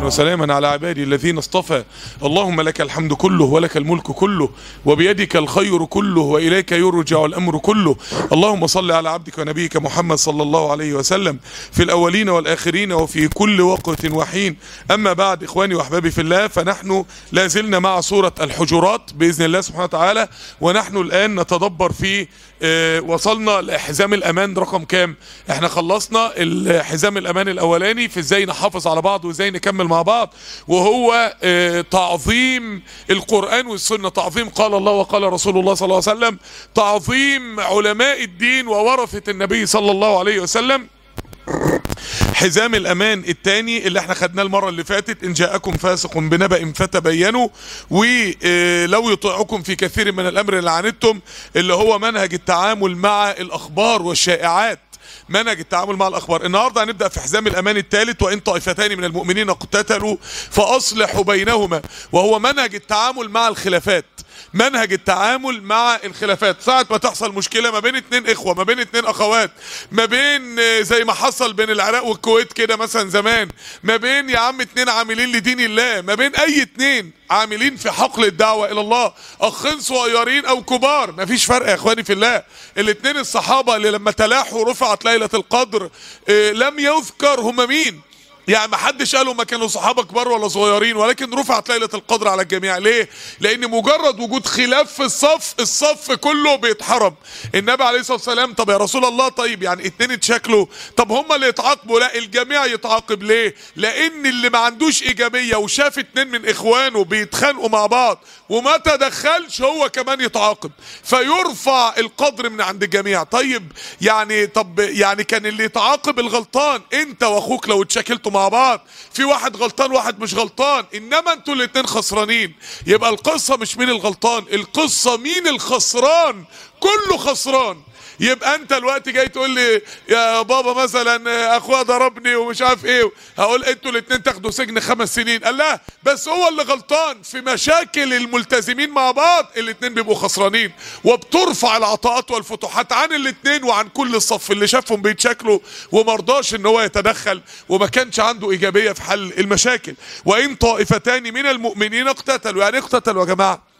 صلاة وسلاما على عبادي الذين اصطفى اللهم لك الحمد كله ولك الملك كله وبيدك الخير كله وإليك يرجع الأمر كله اللهم صل على عبدك ونبيك محمد صلى الله عليه وسلم في الأولين والآخرين وفي كل وقت وحين أما بعد إخواني وأحبابي في الله فنحن لا زلنا مع سورة الحجرات بإذن الله سبحانه وتعالى ونحن الآن نتدبر في آه، وصلنا لحزام الأمان رقم كام احنا خلصنا الحزام الأمان الأولاني في ازاي نحافظ على بعض وازاي نكمل مع بعض وهو آه، تعظيم القرآن والسنة تعظيم قال الله وقال رسول الله صلى الله عليه وسلم تعظيم علماء الدين وورثة النبي صلى الله عليه وسلم حزام الامان الثاني اللي احنا خدناه المره اللي فاتت ان جاءكم فاسق بنبأ فتبينوا ولو يطيعكم في كثير من الامر اللي عنتم اللي هو منهج التعامل مع الاخبار والشائعات منهج التعامل مع الاخبار النهارده هنبدا في حزام الامان الثالث وان طائفتان من المؤمنين اقتتلوا فاصلحوا بينهما وهو منهج التعامل مع الخلافات منهج التعامل مع الخلافات ساعة ما تحصل مشكلة ما بين اتنين اخوة ما بين اتنين اخوات ما بين آه، زي ما حصل بين العراق والكويت كده مثلا زمان ما بين يا عم اتنين عاملين لدين الله ما بين اي اتنين عاملين في حقل الدعوة الى الله اخين صغيرين او كبار ما فيش فرق يا اخواني في الله الاتنين الصحابة اللي لما تلاحوا رفعت ليلة القدر آه، لم يذكر هم مين يعني ما حدش قالوا ما كانوا صحابه كبار ولا صغيرين ولكن رفعت ليله القدر على الجميع ليه لان مجرد وجود خلاف في الصف الصف كله بيتحرم النبي عليه الصلاه والسلام طب يا رسول الله طيب يعني اتنين اتشكلوا طب هم اللي يتعاقبوا لا الجميع يتعاقب ليه لان اللي ما عندوش ايجابيه وشاف اتنين من اخوانه بيتخانقوا مع بعض وما تدخلش هو كمان يتعاقب فيرفع القدر من عند الجميع طيب يعني طب يعني كان اللي يتعاقب الغلطان انت واخوك لو اتشكلتوا مع بعض في واحد غلطان واحد مش غلطان انما انتوا الاتنين خسرانين يبقى القصة مش مين الغلطان القصة مين الخسران كله خسران يبقى انت الوقت جاي تقول لي يا بابا مثلا اخويا ضربني ومش عارف ايه هقول انتوا الاتنين تاخدوا سجن خمس سنين قال لا بس هو اللي غلطان في مشاكل الملتزمين مع بعض الاتنين بيبقوا خسرانين وبترفع العطاءات والفتوحات عن الاتنين وعن كل الصف اللي شافهم بيتشكلوا ومرضاش ان هو يتدخل وما كانش عنده ايجابيه في حل المشاكل وان طائفتان من المؤمنين اقتتلوا يعني إيه اقتتلوا يا جماعه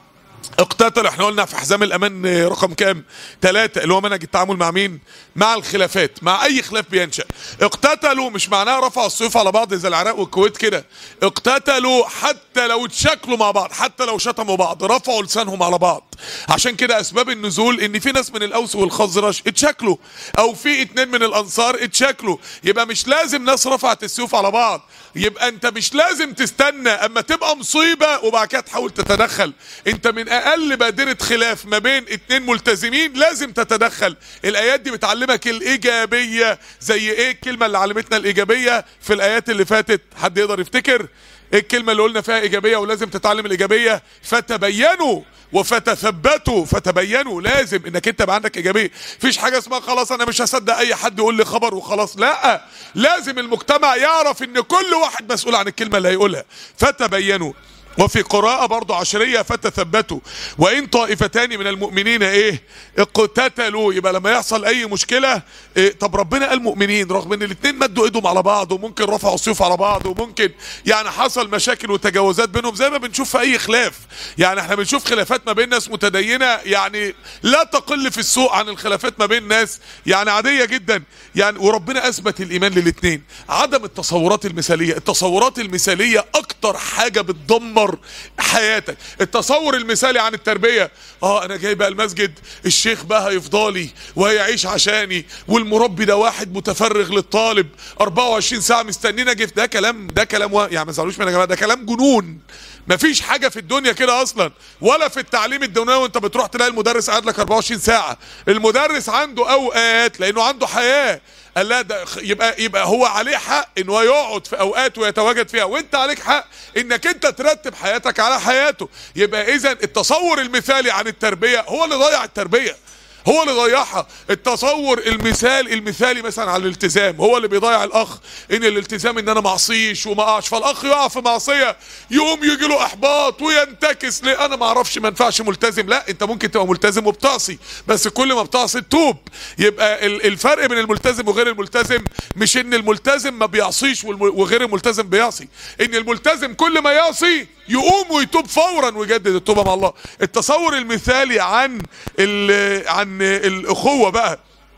اقتتلوا احنا قلنا في حزام الامان رقم كام ثلاثة اللي هو منهج التعامل مع مين مع الخلافات مع اي خلاف بينشأ اقتتلوا مش معناها رفعوا السيوف على بعض زي العراق والكويت كده اقتتلوا حتى لو اتشكلوا مع بعض حتى لو شتموا بعض رفعوا لسانهم على بعض عشان كده اسباب النزول ان في ناس من الاوس والخزرج اتشكلوا او في اتنين من الانصار اتشكلوا يبقى مش لازم ناس رفعت السيوف على بعض يبقى انت مش لازم تستنى اما تبقى مصيبة وبعد كده تحاول تتدخل انت من اقل بادرة خلاف ما بين اتنين ملتزمين لازم تتدخل الايات دي بتعلمك الايجابية زي ايه الكلمة اللي علمتنا الايجابية في الايات اللي فاتت حد يقدر يفتكر ايه الكلمة اللي قلنا فيها ايجابية ولازم تتعلم الايجابية فتبينوا وفتثبتوا فتبينوا لازم انك انت يبقى عندك ايجابيه مفيش حاجه اسمها خلاص انا مش هصدق اي حد يقول لي خبر وخلاص لا لازم المجتمع يعرف ان كل واحد مسؤول عن الكلمه اللي هيقولها فتبينوا وفي قراءة برضو عشرية فتثبتوا وإن طائفتان من المؤمنين إيه اقتتلوا يبقى لما يحصل أي مشكلة إيه طب ربنا قال مؤمنين رغم إن الاتنين مدوا إيدهم على بعض وممكن رفعوا السيوف على بعض وممكن يعني حصل مشاكل وتجاوزات بينهم زي ما بنشوف في أي خلاف يعني احنا بنشوف خلافات ما بين ناس متدينة يعني لا تقل في السوء عن الخلافات ما بين ناس يعني عادية جدا يعني وربنا أثبت الإيمان للاتنين عدم التصورات المثالية التصورات المثالية أكتر حاجة بتدمر تدمر حياتك التصور المثالي عن التربية اه انا جاي بقى المسجد الشيخ بقى هيفضالي وهيعيش عشاني والمربي ده واحد متفرغ للطالب 24 ساعة مستنينا اجي ده كلام ده كلام و... يعني ما تزعلوش مني يا جماعة ده كلام جنون مفيش حاجة في الدنيا كده اصلا ولا في التعليم الدنيوي وانت بتروح تلاقي المدرس قاعد لك 24 ساعة المدرس عنده اوقات لانه عنده حياة قال لا ده يبقى يبقى هو عليه حق انه يقعد في اوقات ويتواجد فيها وانت عليك حق انك انت ترتب حياتك على حياته يبقى اذا التصور المثالي عن التربيه هو اللي ضيع التربيه هو اللي ضيعها التصور المثال المثالي مثلا على الالتزام هو اللي بيضيع الاخ ان الالتزام ان انا معصيش وما اقعش فالاخ يقع في معصيه يقوم يجي له احباط وينتكس ليه انا ما اعرفش ما ينفعش ملتزم لا انت ممكن تبقى ملتزم وبتعصي بس كل ما بتعصي تتوب يبقى ال- الفرق بين الملتزم وغير الملتزم مش ان الملتزم ما بيعصيش والم- وغير الملتزم بيعصي ان الملتزم كل ما يعصي يقوم ويتوب فورا ويجدد التوبه مع الله التصور المثالي عن ال- عن الاخوه بقى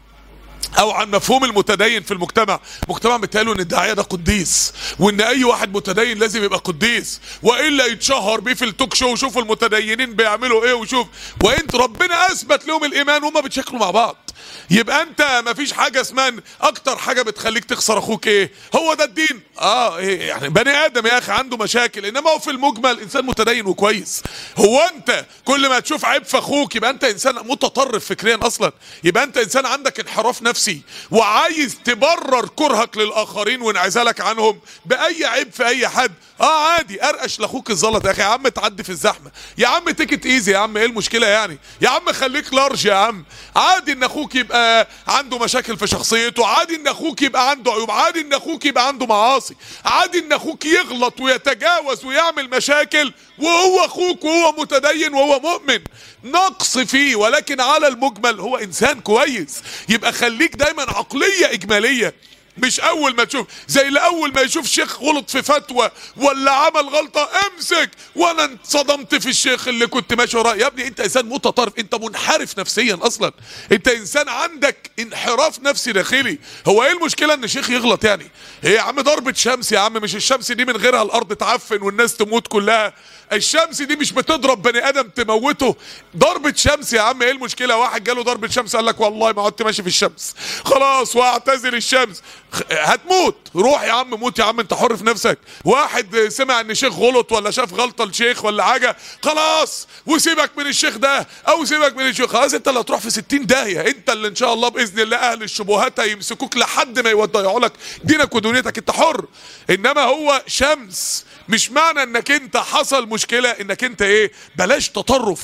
او عن مفهوم المتدين في المجتمع مجتمع متقالوا ان الداعيه ده قديس وان اي واحد متدين لازم يبقى قديس والا يتشهر بيه في التوك شو وشوفوا المتدينين بيعملوا ايه وشوف وانت ربنا اثبت لهم الايمان وهم بيتشكلوا مع بعض يبقى انت مفيش حاجه اسمها إن اكتر حاجه بتخليك تخسر اخوك ايه هو ده الدين اه إيه يعني بني ادم يا اخي عنده مشاكل انما هو في المجمل انسان متدين وكويس هو انت كل ما تشوف عيب في اخوك يبقى انت انسان متطرف فكريا اصلا يبقى انت انسان عندك انحراف نفسي وعايز تبرر كرهك للاخرين وانعزالك عنهم باي عيب في اي حد اه عادي ارقش لاخوك الزلط يا اخي يا عم تعدي في الزحمه يا عم تيكت ايزي يا عم ايه المشكله يعني يا عم خليك لارج يا عم عادي ان اخوك يبقى عنده مشاكل في شخصيته عادي ان اخوك يبقى عنده عيوب عادي ان اخوك يبقى عنده معاصي عادي ان اخوك يغلط ويتجاوز ويعمل مشاكل وهو اخوك وهو متدين وهو مؤمن نقص فيه ولكن على المجمل هو انسان كويس يبقى خليك دايما عقليه اجماليه مش اول ما تشوف زي اللي اول ما يشوف شيخ غلط في فتوى ولا عمل غلطه امسك وانا انصدمت في الشيخ اللي كنت ماشي وراه يا ابني انت انسان متطرف انت منحرف نفسيا اصلا انت انسان عندك انحراف نفسي داخلي هو ايه المشكله ان الشيخ يغلط يعني ايه يا عم ضربه شمس يا عم مش الشمس دي من غيرها الارض تعفن والناس تموت كلها الشمس دي مش بتضرب بني ادم تموته ضربة شمس يا عم ايه المشكلة واحد جاله ضربة شمس قال لك والله ما عدت ماشي في الشمس خلاص واعتزل الشمس خ- هتموت روح يا عم موت يا عم انت حر في نفسك واحد سمع ان شيخ غلط ولا شاف غلطة لشيخ ولا حاجة خلاص وسيبك من الشيخ ده او سيبك من الشيخ خلاص انت اللي هتروح في ستين داهية انت اللي ان شاء الله باذن الله اهل الشبهات هيمسكوك لحد ما يضيعوا لك دينك ودنيتك انت حر انما هو شمس مش معنى انك انت حصل مشكلة انك انت ايه بلاش تطرف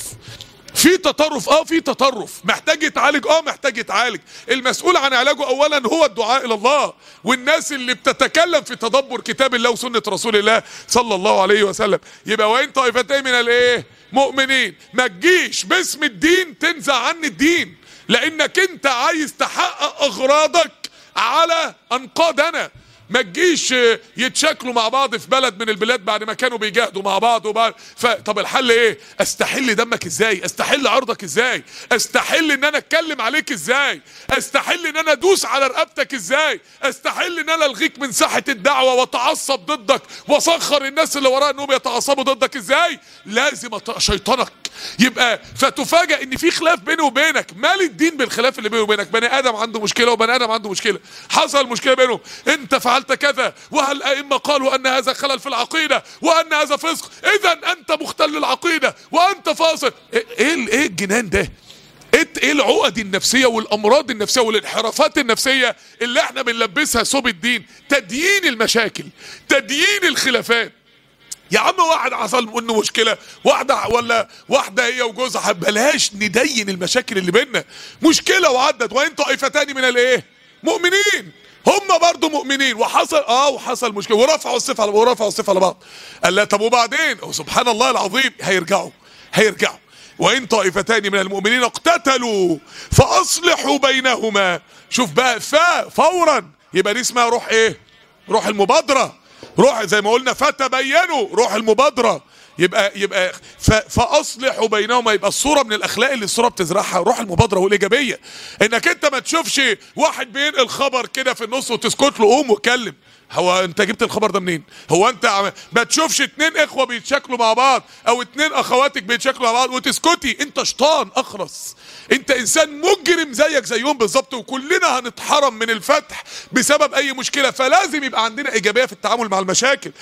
في تطرف اه في تطرف محتاج يتعالج اه محتاج يتعالج المسؤول عن علاجه اولا هو الدعاء الى الله والناس اللي بتتكلم في تدبر كتاب الله وسنة رسول الله صلى الله عليه وسلم يبقى وين طائفتين من الايه مؤمنين ما تجيش باسم الدين تنزع عني الدين لانك انت عايز تحقق اغراضك على انقاض انا ما تجيش يتشاكلوا مع بعض في بلد من البلاد بعد ما كانوا بيجاهدوا مع بعض وبعد ف... طب الحل ايه استحل دمك ازاي استحل عرضك ازاي استحل ان انا اتكلم عليك ازاي استحل ان انا ادوس على رقبتك ازاي استحل ان انا الغيك من ساحه الدعوه واتعصب ضدك واسخر الناس اللي وراء انهم يتعصبوا ضدك ازاي لازم أط... شيطانك يبقى فتفاجئ ان في خلاف بيني وبينك مال الدين بالخلاف اللي بيني وبينك بني ادم عنده مشكله وبني ادم عنده مشكله حصل مشكله بينهم انت فعلت كذا وهل ائمه قالوا ان هذا خلل في العقيده وان هذا فسق اذا انت مختل العقيده وانت فاسق ايه ايه ايه الجنان ده ايه ايه العقد النفسيه والامراض النفسيه والانحرافات النفسيه اللي احنا بنلبسها ثوب الدين تديين المشاكل تديين الخلافات يا عم واحد حصل منه مشكلة واحدة ولا واحدة هي وجوزها بلاش ندين المشاكل اللي بينا مشكلة وعدت وان طائفتان من الايه مؤمنين هم برضو مؤمنين وحصل اه وحصل مشكلة ورفعوا الصفة على ورفعوا الصفة على بعض قال لا طب وبعدين سبحان الله العظيم هيرجعوا هيرجعوا وان طائفتان من المؤمنين اقتتلوا فاصلحوا بينهما شوف بقى فا فورا يبقى دي اسمها روح ايه روح المبادره روح زي ما قلنا فتبينوا روح المبادره يبقى يبقى ف- فاصلحوا بينهما يبقى الصوره من الاخلاق اللي الصوره بتزرعها روح المبادره والايجابيه انك انت ما تشوفش واحد بينقل خبر كده في النص وتسكت له قوم واتكلم هو انت جبت الخبر ده منين هو انت عم- ما تشوفش اتنين اخوه بيتشاكلوا مع بعض او اتنين اخواتك بيتشاكلوا مع بعض وتسكتي انت شيطان اخرس انت انسان مجرم زيك زيهم بالظبط وكلنا هنتحرم من الفتح بسبب اي مشكله فلازم يبقى عندنا ايجابيه في التعامل مع المشاكل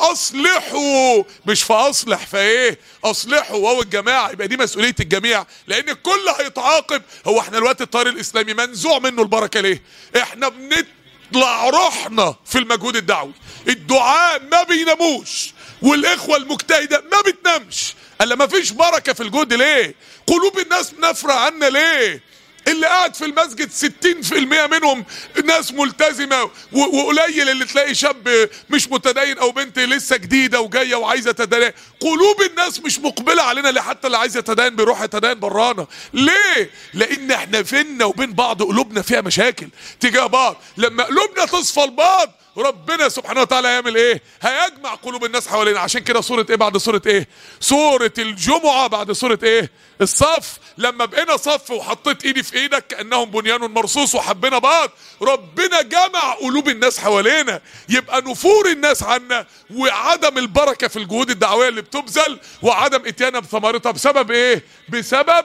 فاصلحوا مش فاصلح فايه اصلحوا وهو الجماعه يبقى دي مسؤوليه الجميع لان الكل هيتعاقب هو احنا الوقت الطار الاسلامي منزوع منه البركه ليه احنا بنت نطلع روحنا في المجهود الدعوي الدعاء ما بيناموش والاخوه المجتهده ما بتنامش الا ما فيش بركه في الجهد ليه قلوب الناس نافره عنا ليه اللي قاعد في المسجد 60% منهم ناس ملتزمه و- وقليل اللي تلاقي شاب مش متدين او بنت لسه جديده وجايه وعايزه تدين قلوب الناس مش مقبله علينا ليه حتى اللي عايز يتدين بيروح يتدين برانا ليه لان احنا فينا وبين بعض قلوبنا فيها مشاكل تجاه بعض لما قلوبنا تصفى لبعض ربنا سبحانه وتعالى هيعمل ايه هيجمع قلوب الناس حوالينا عشان كده سورة ايه بعد سورة ايه سورة الجمعة بعد سورة ايه الصف لما بقينا صف وحطيت ايدي في ايدك كأنهم بنيان مرصوص وحبينا بعض ربنا جمع قلوب الناس حوالينا يبقى نفور الناس عنا وعدم البركة في الجهود الدعوية اللي بتبذل وعدم اتيانها بثمرتها بسبب ايه بسبب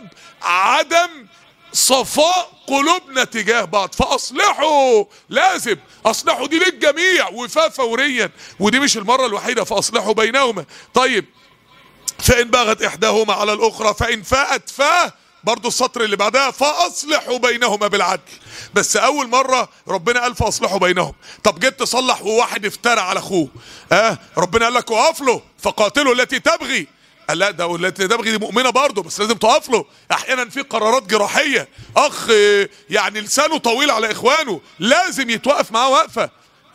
عدم صفاء قلوبنا تجاه بعض فاصلحوا لازم اصلحوا دي للجميع وفاء فوريا ودي مش المره الوحيده فاصلحوا بينهما طيب فان بغت احداهما على الاخرى فان فاءت فاه برضو السطر اللي بعدها فاصلحوا بينهما بالعدل بس اول مره ربنا قال فاصلحوا بينهم طب جيت تصلح وواحد افترى على اخوه اه ربنا قال لك وقف له فقاتلوا التي تبغي قال لا ده التي تبغي دي مؤمنه برضه بس لازم تقف له احيانا في قرارات جراحيه اخ آه، يعني لسانه طويل على اخوانه لازم يتوقف معاه وقفه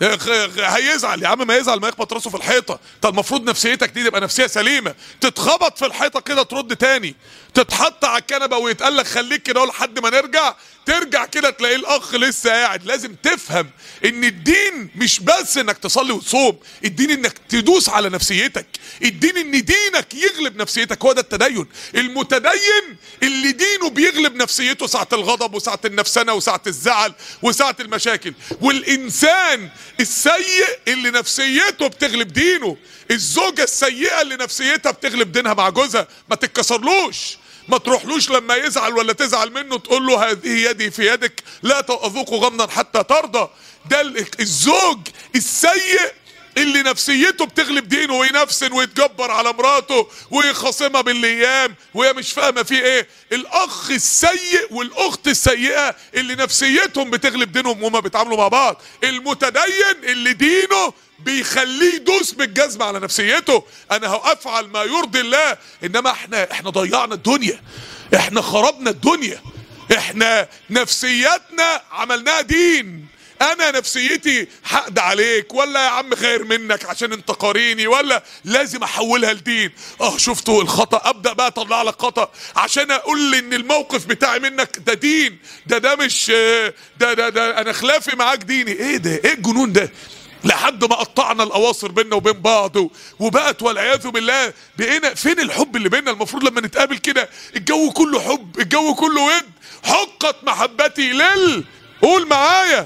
هيزعل يا عم ما يزعل ما يخبط راسه في الحيطه انت المفروض نفسيتك دي تبقى نفسيه سليمه تتخبط في الحيطه كده ترد تاني تتحط على الكنبه ويتقال لك خليك كده لحد ما نرجع ترجع كده تلاقي الاخ لسه قاعد لازم تفهم ان الدين مش بس انك تصلي وتصوم الدين انك تدوس على نفسيتك الدين ان دينك يغلب نفسيتك هو ده التدين المتدين اللي دينه بيغلب نفسيته ساعة الغضب وساعة النفسنة وساعة الزعل وساعة المشاكل والإنسان السيء اللي نفسيته بتغلب دينه الزوجة السيئة اللي نفسيتها بتغلب دينها مع جوزها ما تتكسرلوش ما تروحلوش لما يزعل ولا تزعل منه تقول له هذه يدي في يدك لا اذوق غمضا حتى ترضى ده ال- الزوج السيء اللي نفسيته بتغلب دينه وينفسن ويتجبر على مراته ويخاصمها بالايام وهي مش فاهمه فيه ايه الاخ السيء والاخت السيئه اللي نفسيتهم بتغلب دينهم وهما بيتعاملوا مع بعض المتدين اللي دينه بيخليه يدوس بالجزمة على نفسيته انا هافعل ما يرضي الله انما احنا احنا ضيعنا الدنيا احنا خربنا الدنيا احنا نفسياتنا عملناها دين انا نفسيتي حقد عليك ولا يا عم خير منك عشان انت قاريني ولا لازم احولها لدين اه شفتوا الخطا ابدا بقى اطلع لك خطا عشان اقول لي ان الموقف بتاعي منك ده دين ده ده مش آه، ده ده ده انا خلافي معاك ديني ايه ده ايه الجنون ده لحد ما قطعنا الاواصر بيننا وبين بعض و- وبقت والعياذ بالله بقينا فين الحب اللي بيننا المفروض لما نتقابل كده الجو كله حب الجو كله ود حقت محبتي لل قول معايا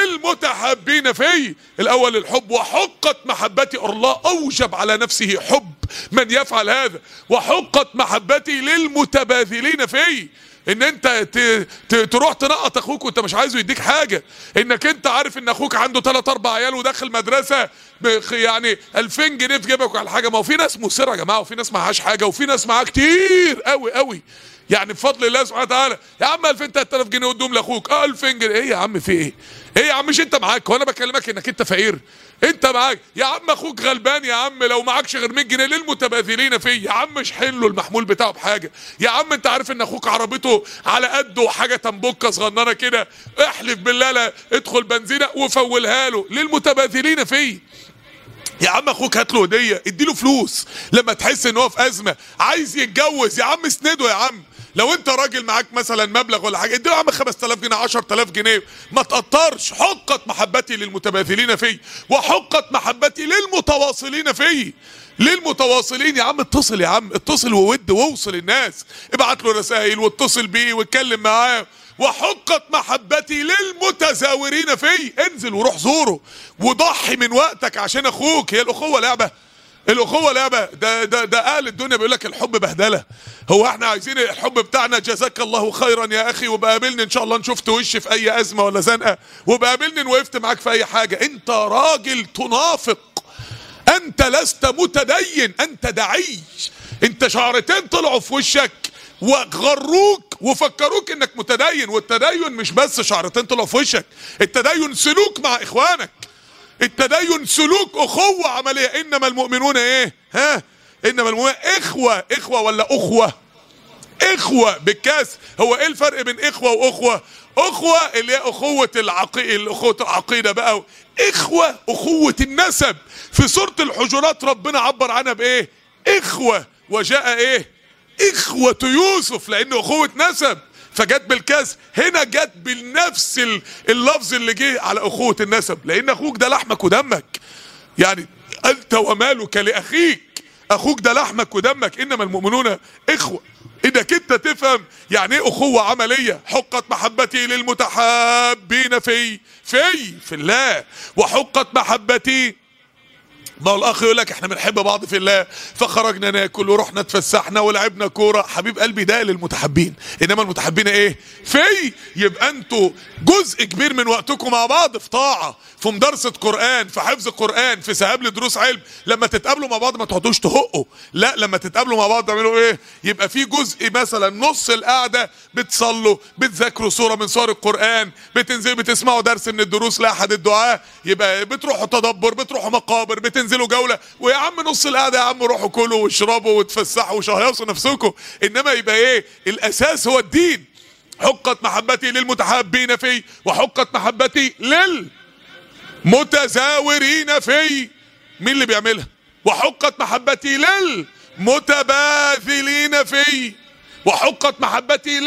للمتحبين في الاول الحب وحقت محبتي الله اوجب على نفسه حب من يفعل هذا وحقت محبتي للمتباذلين في ان انت ت... ت... تروح تنقط اخوك وانت مش عايزه يديك حاجه انك انت عارف ان اخوك عنده ثلاث اربع عيال وداخل مدرسه بخ- يعني 2000 جنيه في جيبك على حاجه ما هو في ناس مسره يا جماعه وفي ناس معهاش حاجه وفي ناس معاها كتير قوي قوي يعني بفضل الله سبحانه وتعالى يا عم 2000 3000 جنيه ودوم لاخوك اه 2000 جنيه ايه يا عم في ايه ايه يا عم مش انت معاك هو انا بكلمك انك انت فقير انت معاك يا عم اخوك غلبان يا عم لو معكش غير 100 جنيه للمتباذلين فيه يا عم اشحن له المحمول بتاعه بحاجه يا عم انت عارف ان اخوك عربيته على قده وحاجه تنبكه صغننه كده احلف بالله لا ادخل بنزينه وفولها له للمتباذلين فيه يا عم اخوك هات له هديه اديله فلوس لما تحس ان هو في ازمه عايز يتجوز يا عم اسنده يا عم لو انت راجل معاك مثلا مبلغ ولا حاجه اديله يا عم 5000 جنيه 10000 جنيه ما تقطرش حقت محبتي للمتباذلين في وحقت محبتي للمتواصلين في للمتواصلين يا عم اتصل يا عم اتصل وود ووصل الناس ابعت له رسائل واتصل بيه واتكلم معاه وحقت محبتي للمتزاورين في انزل وروح زوره وضحي من وقتك عشان اخوك هي الاخوه لعبه الاخوه لعبه ده ده ده اهل الدنيا بيقول لك الحب بهدله هو احنا عايزين الحب بتاعنا جزاك الله خيرا يا اخي وبقابلني ان شاء الله نشوفت وش في اي ازمه ولا زنقه وبقابلني ان وقفت معاك في اي حاجه انت راجل تنافق انت لست متدين انت دعي انت شعرتين طلعوا في وشك وغروك وفكروك انك متدين والتدين مش بس شعرتين طلعوا في وشك التدين سلوك مع اخوانك التدين سلوك اخوة عملية انما المؤمنون ايه ها انما المؤمنون اخوة اخوة ولا اخوة اخوة بالكاس هو ايه الفرق بين اخوة واخوة اخوة اللي هي اخوة العقيدة اخوة العقيدة بقى اخوة اخوة النسب في سورة الحجرات ربنا عبر عنها بايه اخوة وجاء ايه اخوة يوسف لان اخوة نسب فجت بالكاس هنا جت بالنفس ال- اللفظ اللي جه على اخوة النسب لان اخوك ده لحمك ودمك يعني انت ومالك لاخيك اخوك ده لحمك ودمك انما المؤمنون اخوه انك انت تفهم يعني ايه اخوه عمليه حقت محبتي للمتحابين في في في الله وحقت محبتي ما هو الاخ يقول لك احنا بنحب بعض في الله فخرجنا ناكل ورحنا اتفسحنا ولعبنا كوره حبيب قلبي ده للمتحبين انما المتحبين ايه في يبقى انتوا جزء كبير من وقتكم مع بعض في طاعه في مدرسه قران في حفظ قران في ذهاب لدروس علم لما تتقابلوا مع بعض ما تقعدوش تهقوا لا لما تتقابلوا مع بعض تعملوا ايه يبقى في جزء مثلا نص القعده بتصلوا بتذاكروا سوره من سور القران بتنزلوا بتسمعوا درس من الدروس لاحد الدعاه يبقى بتروحوا تدبر بتروحوا مقابر بتنزلوا جوله ويا عم نص القعده يا عم روحوا كلوا واشربوا وتفسحوا وشهيصوا نفسكم انما يبقى ايه الاساس هو الدين حقت محبتي للمتحابين في وحقت محبتي للمتزاورين في مين اللي بيعملها وحقت محبتي للمتباذلين في وحقت محبتي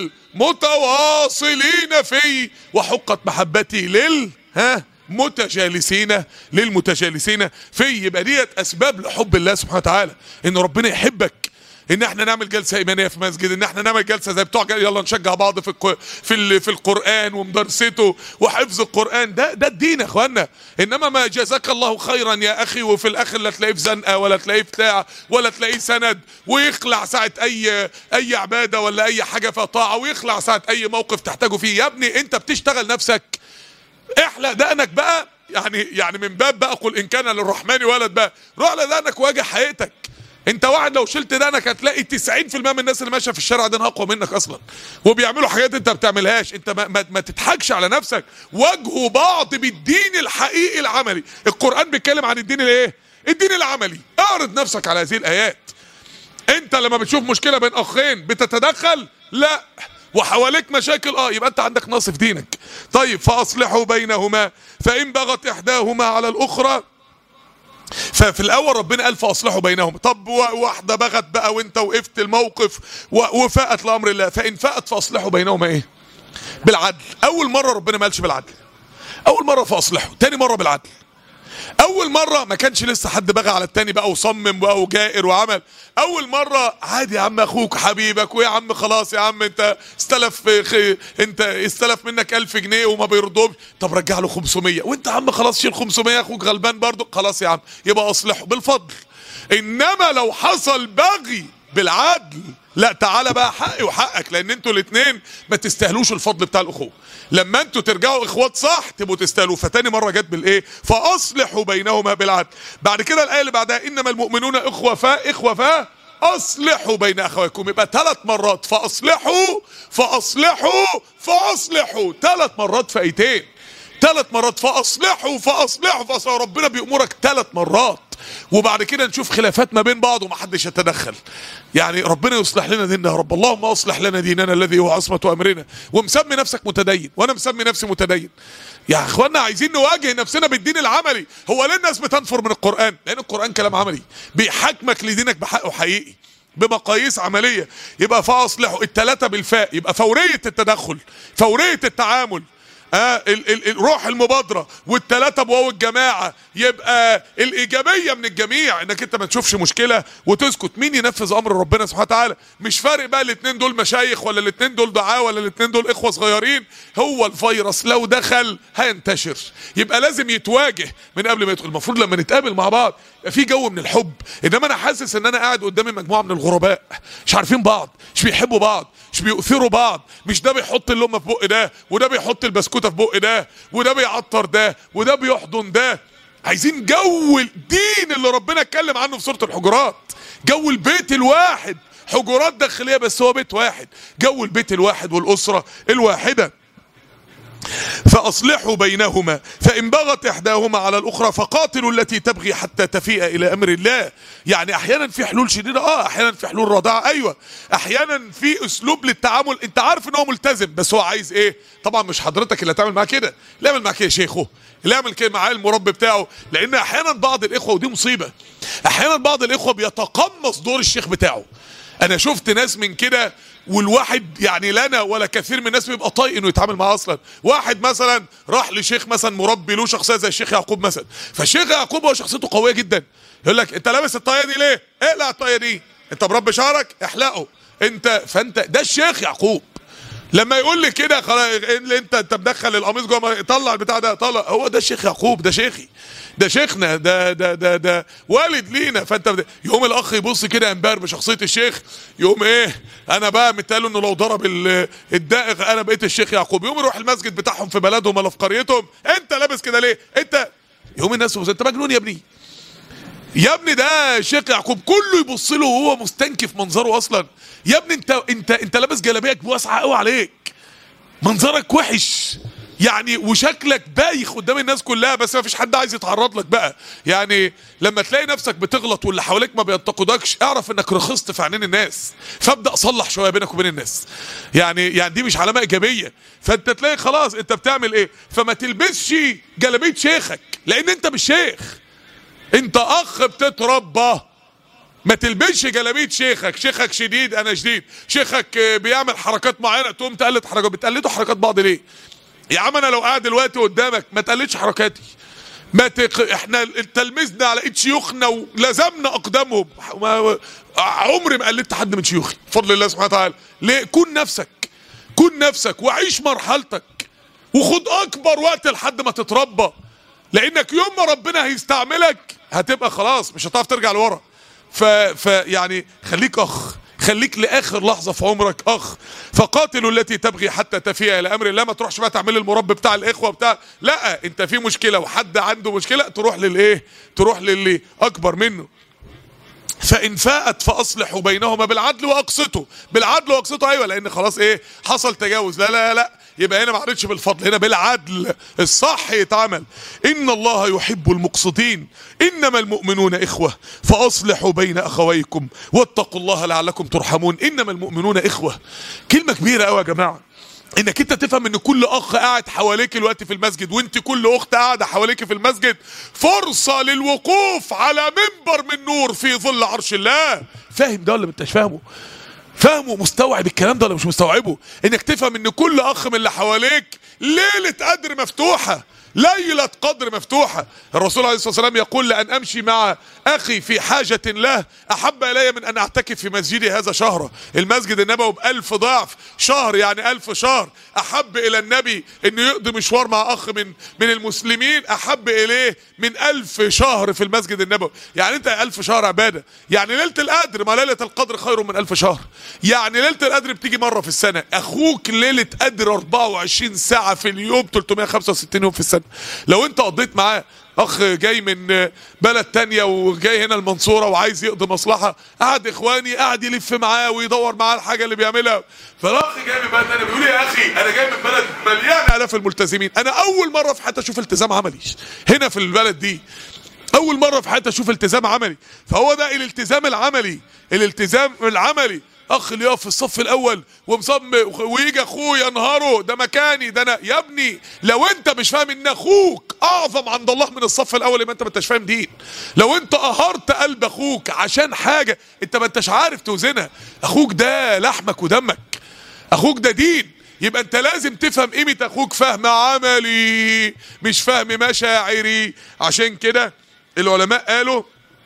للمتواصلين في وحقت محبتي لل ها متجالسين للمتجالسين في يبقى ديت اسباب لحب الله سبحانه وتعالى ان ربنا يحبك ان احنا نعمل جلسه ايمانيه في مسجد ان احنا نعمل جلسه زي بتوع جل- يلا نشجع بعض في الق... في ال... في القران ومدرسته وحفظ القران ده ده الدين يا اخوانا انما ما جزاك الله خيرا يا اخي وفي الاخر لا تلاقيه في زنقه ولا تلاقيه بتاع ولا تلاقيه سند ويخلع ساعه اي اي عباده ولا اي حاجه فيها طاعه ويخلع ساعه اي موقف تحتاجه فيه يا ابني انت بتشتغل نفسك احلق دقنك بقى يعني يعني من باب بقى قل ان كان للرحمن ولد بقى روح على دقنك واجه حقيقتك انت واحد لو شلت دقنك هتلاقي 90% من الناس اللي ماشيه في الشارع دي اقوى منك اصلا وبيعملوا حاجات انت ما بتعملهاش انت ما, ما, ما تضحكش على نفسك واجهوا بعض بالدين الحقيقي العملي القران بيتكلم عن الدين الايه الدين العملي اعرض نفسك على هذه الايات انت لما بتشوف مشكله بين اخين بتتدخل لا وحواليك مشاكل اه يبقى انت عندك نقص في دينك طيب فاصلحوا بينهما فان بغت احداهما على الاخرى ففي الاول ربنا قال فاصلحوا بينهم طب و- واحده بغت بقى وانت وقفت الموقف و- وفاءت لامر الله فان فاءت فاصلحوا بينهما ايه بالعدل اول مره ربنا ما قالش بالعدل اول مره فاصلحوا تاني مره بالعدل اول مره ما كانش لسه حد بغى على التاني بقى وصمم بقى وجائر وعمل اول مره عادي يا عم اخوك حبيبك ويا عم خلاص يا عم انت استلف خ... انت استلف منك 1000 جنيه وما بيرضوش طب رجع له 500 وانت يا عم خلاص شيل 500 اخوك غلبان برضه خلاص يا عم يبقى اصلحه بالفضل انما لو حصل بغي بالعدل لا تعالى بقى حقي وحقك لان انتوا الاثنين ما تستاهلوش الفضل بتاع الاخوه لما انتوا ترجعوا اخوات صح تبقوا تستاهلوا فتاني مره جت بالايه فاصلحوا بينهما بالعدل بعد كده الايه اللي بعدها انما المؤمنون اخوه فا اخوه فا اصلحوا بين اخويكم يبقى ثلاث مرات فاصلحوا فاصلحوا فاصلحوا ثلاث مرات في ايتين ثلاث مرات فاصلحوا فاصلحوا فاصلحوا ربنا بيأمرك ثلاث مرات وبعد كده نشوف خلافات ما بين بعض ومحدش يتدخل يعني ربنا يصلح لنا ديننا يا رب اللهم اصلح لنا ديننا الذي هو عصمة امرنا ومسمي نفسك متدين وانا مسمي نفسي متدين يا اخوانا عايزين نواجه نفسنا بالدين العملي هو ليه الناس بتنفر من القرآن لان القرآن كلام عملي بيحاكمك لدينك بحقه حقيقي بمقاييس عملية يبقى فاصلحوا التلاتة بالفاء يبقى فورية التدخل فورية التعامل آه ال ال الروح المبادره والثلاثه بواو الجماعه يبقى الايجابيه من الجميع انك انت ما تشوفش مشكله وتسكت مين ينفذ امر ربنا سبحانه وتعالى مش فارق بقى الاثنين دول مشايخ ولا الاثنين دول دعاه ولا الاثنين دول اخوه صغيرين هو الفيروس لو دخل هينتشر يبقى لازم يتواجه من قبل ما يدخل المفروض لما نتقابل مع بعض يبقى في جو من الحب انما انا حاسس ان انا قاعد قدامي مجموعه من الغرباء مش عارفين بعض مش بيحبوا بعض مش بيؤثروا بعض مش ده بيحط اللقمه في بق ده وده بيحط البسكوته في بق ده وده بيعطر ده وده بيحضن ده عايزين جو الدين اللي ربنا اتكلم عنه في سوره الحجرات جو البيت الواحد حجرات داخليه بس هو بيت واحد جو البيت الواحد والاسره الواحده فأصلحوا بينهما فإن بغت إحداهما على الأخرى فقاتلوا التي تبغي حتى تفيء إلى أمر الله يعني أحيانا في حلول شديدة آه أحيانا في حلول رضاعة أيوة أحيانا في أسلوب للتعامل أنت عارف إن هو ملتزم بس هو عايز إيه طبعا مش حضرتك اللي هتعمل معاه كده اللي يعمل معاه كده شيخه اللي يعمل كده معاه المربي بتاعه لأن أحيانا بعض الإخوة ودي مصيبة أحيانا بعض الإخوة بيتقمص دور الشيخ بتاعه انا شفت ناس من كده والواحد يعني لنا ولا كثير من الناس بيبقى طايق انه يتعامل معاه اصلا واحد مثلا راح لشيخ مثلا مربي له شخصيه زي الشيخ يعقوب مثلا فالشيخ يعقوب هو شخصيته قويه جدا يقول لك انت لابس الطاقيه دي ليه اقلع الطاقيه دي انت مربي شعرك احلقه انت فانت ده الشيخ يعقوب لما يقول لي كده خلاص اللي انت انت مدخل القميص جوه طلع البتاع ده طلع هو ده الشيخ يعقوب ده شيخي ده شيخنا ده ده ده ده والد لينا فانت بد... يقوم الاخ يبص كده ينبهر بشخصيه الشيخ يقوم ايه انا بقى متقال انه لو ضرب ال- الدائغ انا بقيت الشيخ يعقوب يقوم يروح المسجد بتاعهم في بلدهم ولا في قريتهم انت لابس كده ليه انت يقوم الناس يبص انت مجنون يا ابني يا ابني ده الشيخ يعقوب كله يبص له وهو مستنكف منظره اصلا يا ابني انت انت انت لابس جلابيه واسعه قوي عليك منظرك وحش يعني وشكلك بايخ قدام الناس كلها بس ما فيش حد عايز يتعرض لك بقى يعني لما تلاقي نفسك بتغلط واللي حواليك ما بينتقدكش اعرف انك رخصت في عينين الناس فابدا صلح شويه بينك وبين الناس يعني يعني دي مش علامه ايجابيه فانت تلاقي خلاص انت بتعمل ايه فما تلبسش جلابيه شيخك لان انت مش شيخ انت اخ بتتربى ما تلبسش جلابيه شيخك شيخك شديد انا شديد شيخك آه، بيعمل حركات معينه تقوم تقلد حركات بتقلدوا حركات بعض ليه يا عم انا لو قاعد دلوقتي قدامك ما تقلدش حركاتي ما تق... احنا تلمذنا على ايد شيوخنا ولزمنا اقدامهم ما... عمري ما قلدت حد من شيوخي بفضل الله سبحانه وتعالى ليه كن نفسك كن نفسك وعيش مرحلتك وخد اكبر وقت لحد ما تتربى لانك يوم ما ربنا هيستعملك هتبقى خلاص مش هتعرف ترجع لورا ف... ف يعني خليك اخ خليك لاخر لحظه في عمرك اخ فقاتلوا التي تبغي حتى تفيء الى امر الله ما تروحش بقى تعمل المربي بتاع الاخوه بتاع لا انت في مشكله وحد عنده مشكله تروح للايه تروح للي اكبر منه فان فاءت فاصلحوا بينهما بالعدل واقسطوا بالعدل واقسطوا ايوه لان خلاص ايه حصل تجاوز لا لا لا يبقى هنا ما عادتش بالفضل هنا بالعدل الصح يتعمل ان الله يحب المقسطين انما المؤمنون اخوه فاصلحوا بين اخويكم واتقوا الله لعلكم ترحمون انما المؤمنون اخوه كلمه كبيره قوي يا جماعه انك انت تفهم ان كل اخ قاعد حواليك الوقت في المسجد وانت كل اخت قاعده حواليك في المسجد فرصه للوقوف على منبر من نور في ظل عرش الله فاهم ده ولا ما انتش فاهمه فاهمه مستوعب الكلام ده ولا مش مستوعبه انك تفهم ان كل اخ من اللي حواليك ليله قدر مفتوحه ليلة قدر مفتوحة الرسول عليه الصلاة والسلام يقول لأن أمشي مع أخي في حاجة له أحب إلي من أن أعتكف في مسجدي هذا شهرا المسجد النبوي بألف ضعف شهر يعني ألف شهر أحب إلى النبي أنه يقضي مشوار مع أخ من من المسلمين أحب إليه من ألف شهر في المسجد النبوي يعني أنت ألف شهر عبادة يعني ليلة القدر ما ليلة القدر خير من ألف شهر يعني ليلة القدر بتيجي مرة في السنة أخوك ليلة قدر 24 ساعة في اليوم 365 يوم في السنة لو أنت قضيت معاه اخ جاي من بلد تانية وجاي هنا المنصورة وعايز يقضي مصلحة قعد اخواني قعد يلف معاه ويدور معاه الحاجة اللي بيعملها فالاخ جاي من بلد تانية بيقول لي يا اخي انا جاي من بلد مليان الاف الملتزمين انا اول مرة في حياتي اشوف التزام عملي هنا في البلد دي اول مرة في حياتي اشوف التزام عملي فهو ده الالتزام العملي الالتزام العملي اخ اللي يقف في الصف الاول ومصم ويجي اخوه ينهره ده مكاني ده انا يا ابني لو انت مش فاهم ان اخوك اعظم عند الله من الصف الاول يبقى انت ما انتش فاهم دين لو انت قهرت قلب اخوك عشان حاجه انت ما انتش عارف توزنها اخوك ده لحمك ودمك اخوك ده دين يبقى انت لازم تفهم قيمه اخوك فهم عملي مش فهم مشاعري عشان كده العلماء قالوا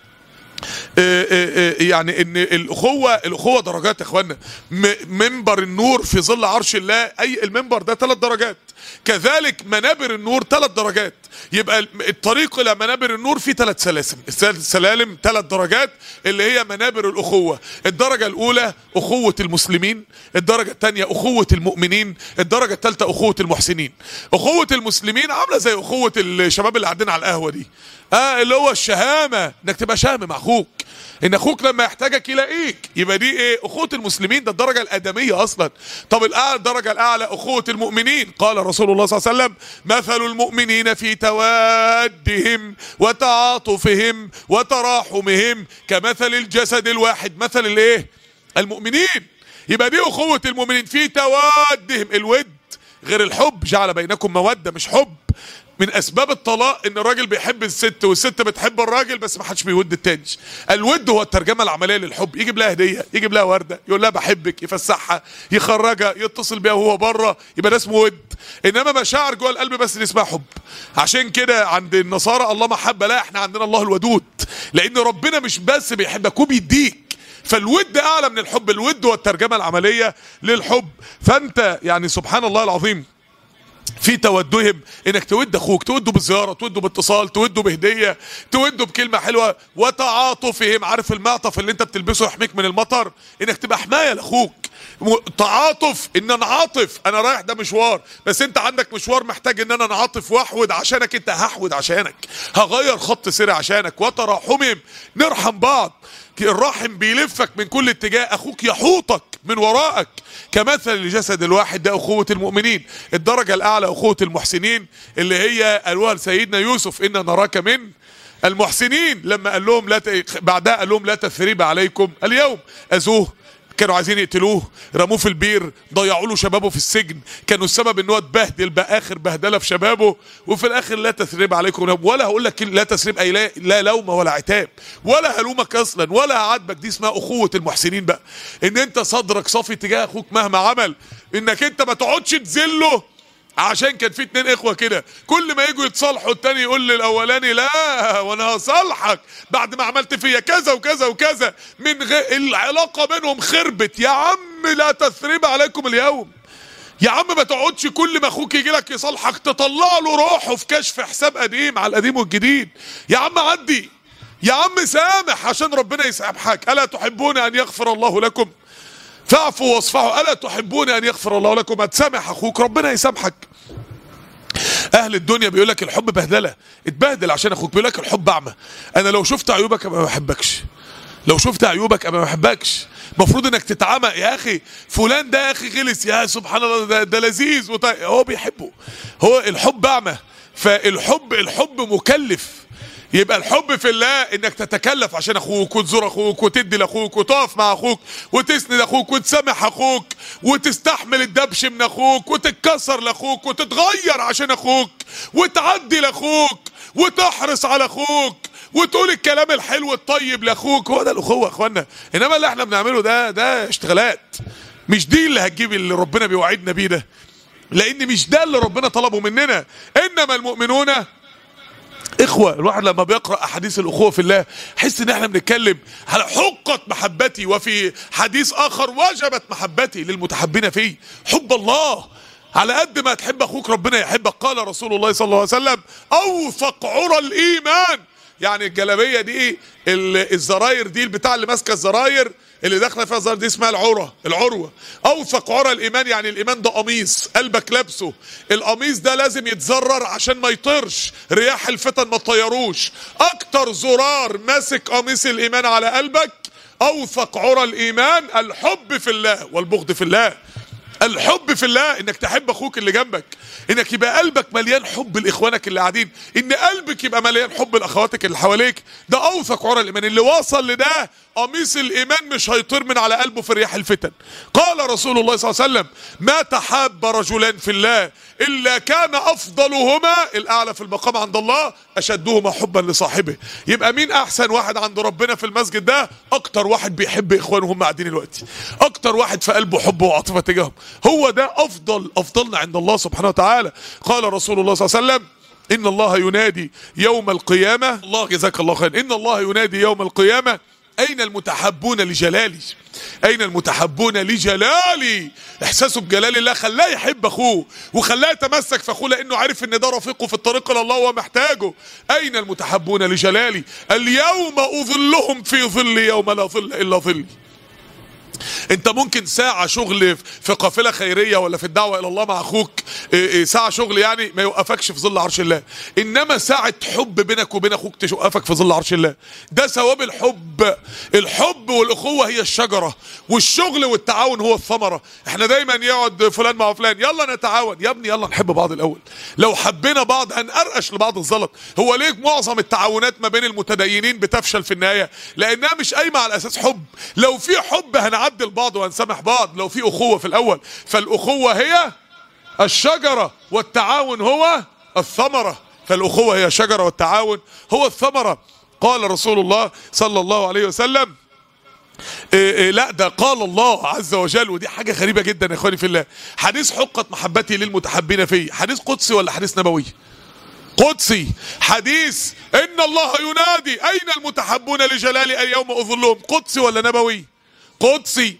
آه، آه، آه، يعني ان الاخوه الاخوه درجات يا اخوانا م- منبر النور في ظل عرش الله اي المنبر ده ثلاث درجات كذلك منابر النور ثلاث درجات يبقى الطريق الى منابر النور فيه ثلاث سلاسل سلالم ثلاث درجات اللي هي منابر الاخوه الدرجه الاولى اخوه المسلمين الدرجه الثانيه اخوه المؤمنين الدرجه الثالثه اخوه المحسنين اخوه المسلمين عامله زي اخوه الشباب اللي قاعدين على القهوه دي اه اللي هو الشهامه انك تبقى شهم مع اخوك ان اخوك لما يحتاجك يلاقيك يبقى دي ايه اخوه المسلمين ده الدرجه الادميه اصلا طب الاعلى الدرجه الاعلى اخوه المؤمنين قال رسول الله صلى الله عليه وسلم مثل المؤمنين في توادهم وتعاطفهم وتراحمهم كمثل الجسد الواحد مثل الايه المؤمنين يبقى دي اخوه المؤمنين في توادهم الود غير الحب جعل بينكم موده مش حب من اسباب الطلاق ان الراجل بيحب الست والست بتحب الراجل بس ما حدش بيود التاني الود هو الترجمه العمليه للحب يجيب لها هديه يجيب لها ورده يقول لها بحبك يفسحها يخرجها يتصل بيها وهو بره يبقى ده اسمه ود انما مشاعر جوه القلب بس دي اسمها حب عشان كده عند النصارى الله محبه لا احنا عندنا الله الودود لان ربنا مش بس بيحبك وبيديك فالود اعلى من الحب الود هو الترجمه العمليه للحب فانت يعني سبحان الله العظيم في تودهم انك تود اخوك توده بزياره توده باتصال توده بهديه توده بكلمه حلوه وتعاطفهم عارف المعطف اللي انت بتلبسه يحميك من المطر انك تبقى حمايه لاخوك تعاطف ان انا عاطف انا رايح ده مشوار بس انت عندك مشوار محتاج ان انا انعاطف واحود عشانك انت هحود عشانك هغير خط سيري عشانك وتراحمهم نرحم بعض الرحم بيلفك من كل اتجاه اخوك يحوطك من ورائك كمثل الجسد الواحد ده اخوة المؤمنين الدرجة الاعلى اخوة المحسنين اللي هي قالوها لسيدنا يوسف ان نراك من المحسنين لما قال لهم لا ت... بعدها قال لهم لا تثريب عليكم اليوم اذوه كانوا عايزين يقتلوه رموه في البير ضيعوا له شبابه في السجن كانوا السبب ان هو اتبهدل باخر بهدله في شبابه وفي الاخر لا تثريب عليكم ولا هقول لك لا تثريب اي لا, لا لوم ولا عتاب ولا هلومك اصلا ولا هعاتبك دي اسمها اخوه المحسنين بقى ان انت صدرك صافي تجاه اخوك مهما عمل انك انت ما تقعدش تذله عشان كان في اتنين اخوه كده كل ما يجوا يتصالحوا التاني يقول للاولاني لا وانا هصالحك بعد ما عملت فيا كذا وكذا وكذا من غ... العلاقه بينهم خربت يا عم لا تثريب عليكم اليوم يا عم ما تقعدش كل ما اخوك يجي لك يصالحك تطلع له روحه في كشف حساب قديم على القديم والجديد يا عم عدي يا عم سامح عشان ربنا يسامحك الا تحبون ان يغفر الله لكم فاعفوا واصفحوا الا تحبون ان يغفر الله لكم هتسامح اخوك ربنا يسامحك اهل الدنيا بيقول لك الحب بهدله اتبهدل عشان اخوك بيقول لك الحب اعمى انا لو شفت عيوبك ابقى ما بحبكش لو شفت عيوبك ابقى ما بحبكش المفروض انك تتعمى يا اخي فلان ده يا اخي غلس يا سبحان الله ده, ده لذيذ وطي... هو بيحبه هو الحب اعمى فالحب الحب مكلف يبقى الحب في الله انك تتكلف عشان اخوك وتزور اخوك وتدي لاخوك وتقف مع اخوك وتسند اخوك وتسامح اخوك وتستحمل الدبش من اخوك وتتكسر لاخوك وتتغير عشان اخوك وتعدي لاخوك وتحرص على اخوك وتقول الكلام الحلو الطيب لاخوك هو ده الاخوه يا اخوانا انما اللي احنا بنعمله ده ده اشتغالات مش دي اللي هتجيب اللي ربنا بيوعدنا بيه ده لان مش ده اللي ربنا طلبه مننا انما المؤمنون اخوة الواحد لما بيقرأ احاديث الاخوة في الله حس ان احنا بنتكلم على حقت محبتي وفي حديث اخر وجبت محبتي للمتحبين فيه حب الله على قد ما تحب اخوك ربنا يحبك قال رسول الله صلى الله عليه وسلم اوثق عرى الايمان يعني الجلابيه دي الزراير دي البتاع اللي ماسكه الزراير اللي داخله فيها الزراير دي اسمها العروه العروه اوثق عرى الايمان يعني الايمان ده قميص قلبك لابسه القميص ده لازم يتزرر عشان ما يطيرش رياح الفتن ما تطيروش اكتر زرار ماسك قميص الايمان على قلبك اوثق عرى الايمان الحب في الله والبغض في الله الحب في الله انك تحب اخوك اللي جنبك انك يبقى قلبك مليان حب لاخوانك اللي قاعدين ان قلبك يبقى مليان حب لاخواتك اللي حواليك ده اوثق عرى الايمان اللي وصل لده قميص الايمان مش هيطير من على قلبه في رياح الفتن قال رسول الله صلى الله عليه وسلم ما تحاب رجلان في الله الا كان افضلهما الاعلى في المقام عند الله اشدهما حبا لصاحبه يبقى مين احسن واحد عند ربنا في المسجد ده اكتر واحد بيحب اخوانه هم قاعدين دلوقتي اكتر واحد في قلبه حب وعاطفه تجاههم هو ده افضل افضلنا عند الله سبحانه وتعالى قال رسول الله صلى الله عليه وسلم ان الله ينادي يوم القيامه الله جزاك الله خير ان الله ينادي يوم القيامه اين المتحبون لجلالي اين المتحبون لجلالي احساسه بجلال الله خلاه يحب اخوه وخلاه يتمسك في اخوه لانه عارف ان ده رفيقه في الطريق الى الله وهو محتاجه اين المتحبون لجلالي اليوم اظلهم في ظل يوم لا ظل الا ظلي انت ممكن ساعة شغل في قافلة خيرية ولا في الدعوة الى الله مع اخوك إيه إيه ساعة شغل يعني ما يوقفكش في ظل عرش الله انما ساعة حب بينك وبين اخوك توقفك في ظل عرش الله ده ثواب الحب الحب والاخوة هي الشجرة والشغل والتعاون هو الثمرة احنا دايما يقعد فلان مع فلان يلا نتعاون يا ابني يلا نحب بعض الاول لو حبينا بعض هنقرقش لبعض الزلط هو ليه معظم التعاونات ما بين المتدينين بتفشل في النهاية لانها مش قايمة على اساس حب لو في حب هنعدي نعدل بعض وهنسامح بعض لو في اخوه في الاول فالاخوه هي الشجره والتعاون هو الثمره فالاخوه هي الشجره والتعاون هو الثمره قال رسول الله صلى الله عليه وسلم إيه إيه لا ده قال الله عز وجل ودي حاجه غريبه جدا يا اخواني في الله حديث حقت محبتي للمتحبين في حديث قدسي ولا حديث نبوي قدسي حديث ان الله ينادي اين المتحبون لجلالي اليوم اظلهم قدسي ولا نبوي قدسي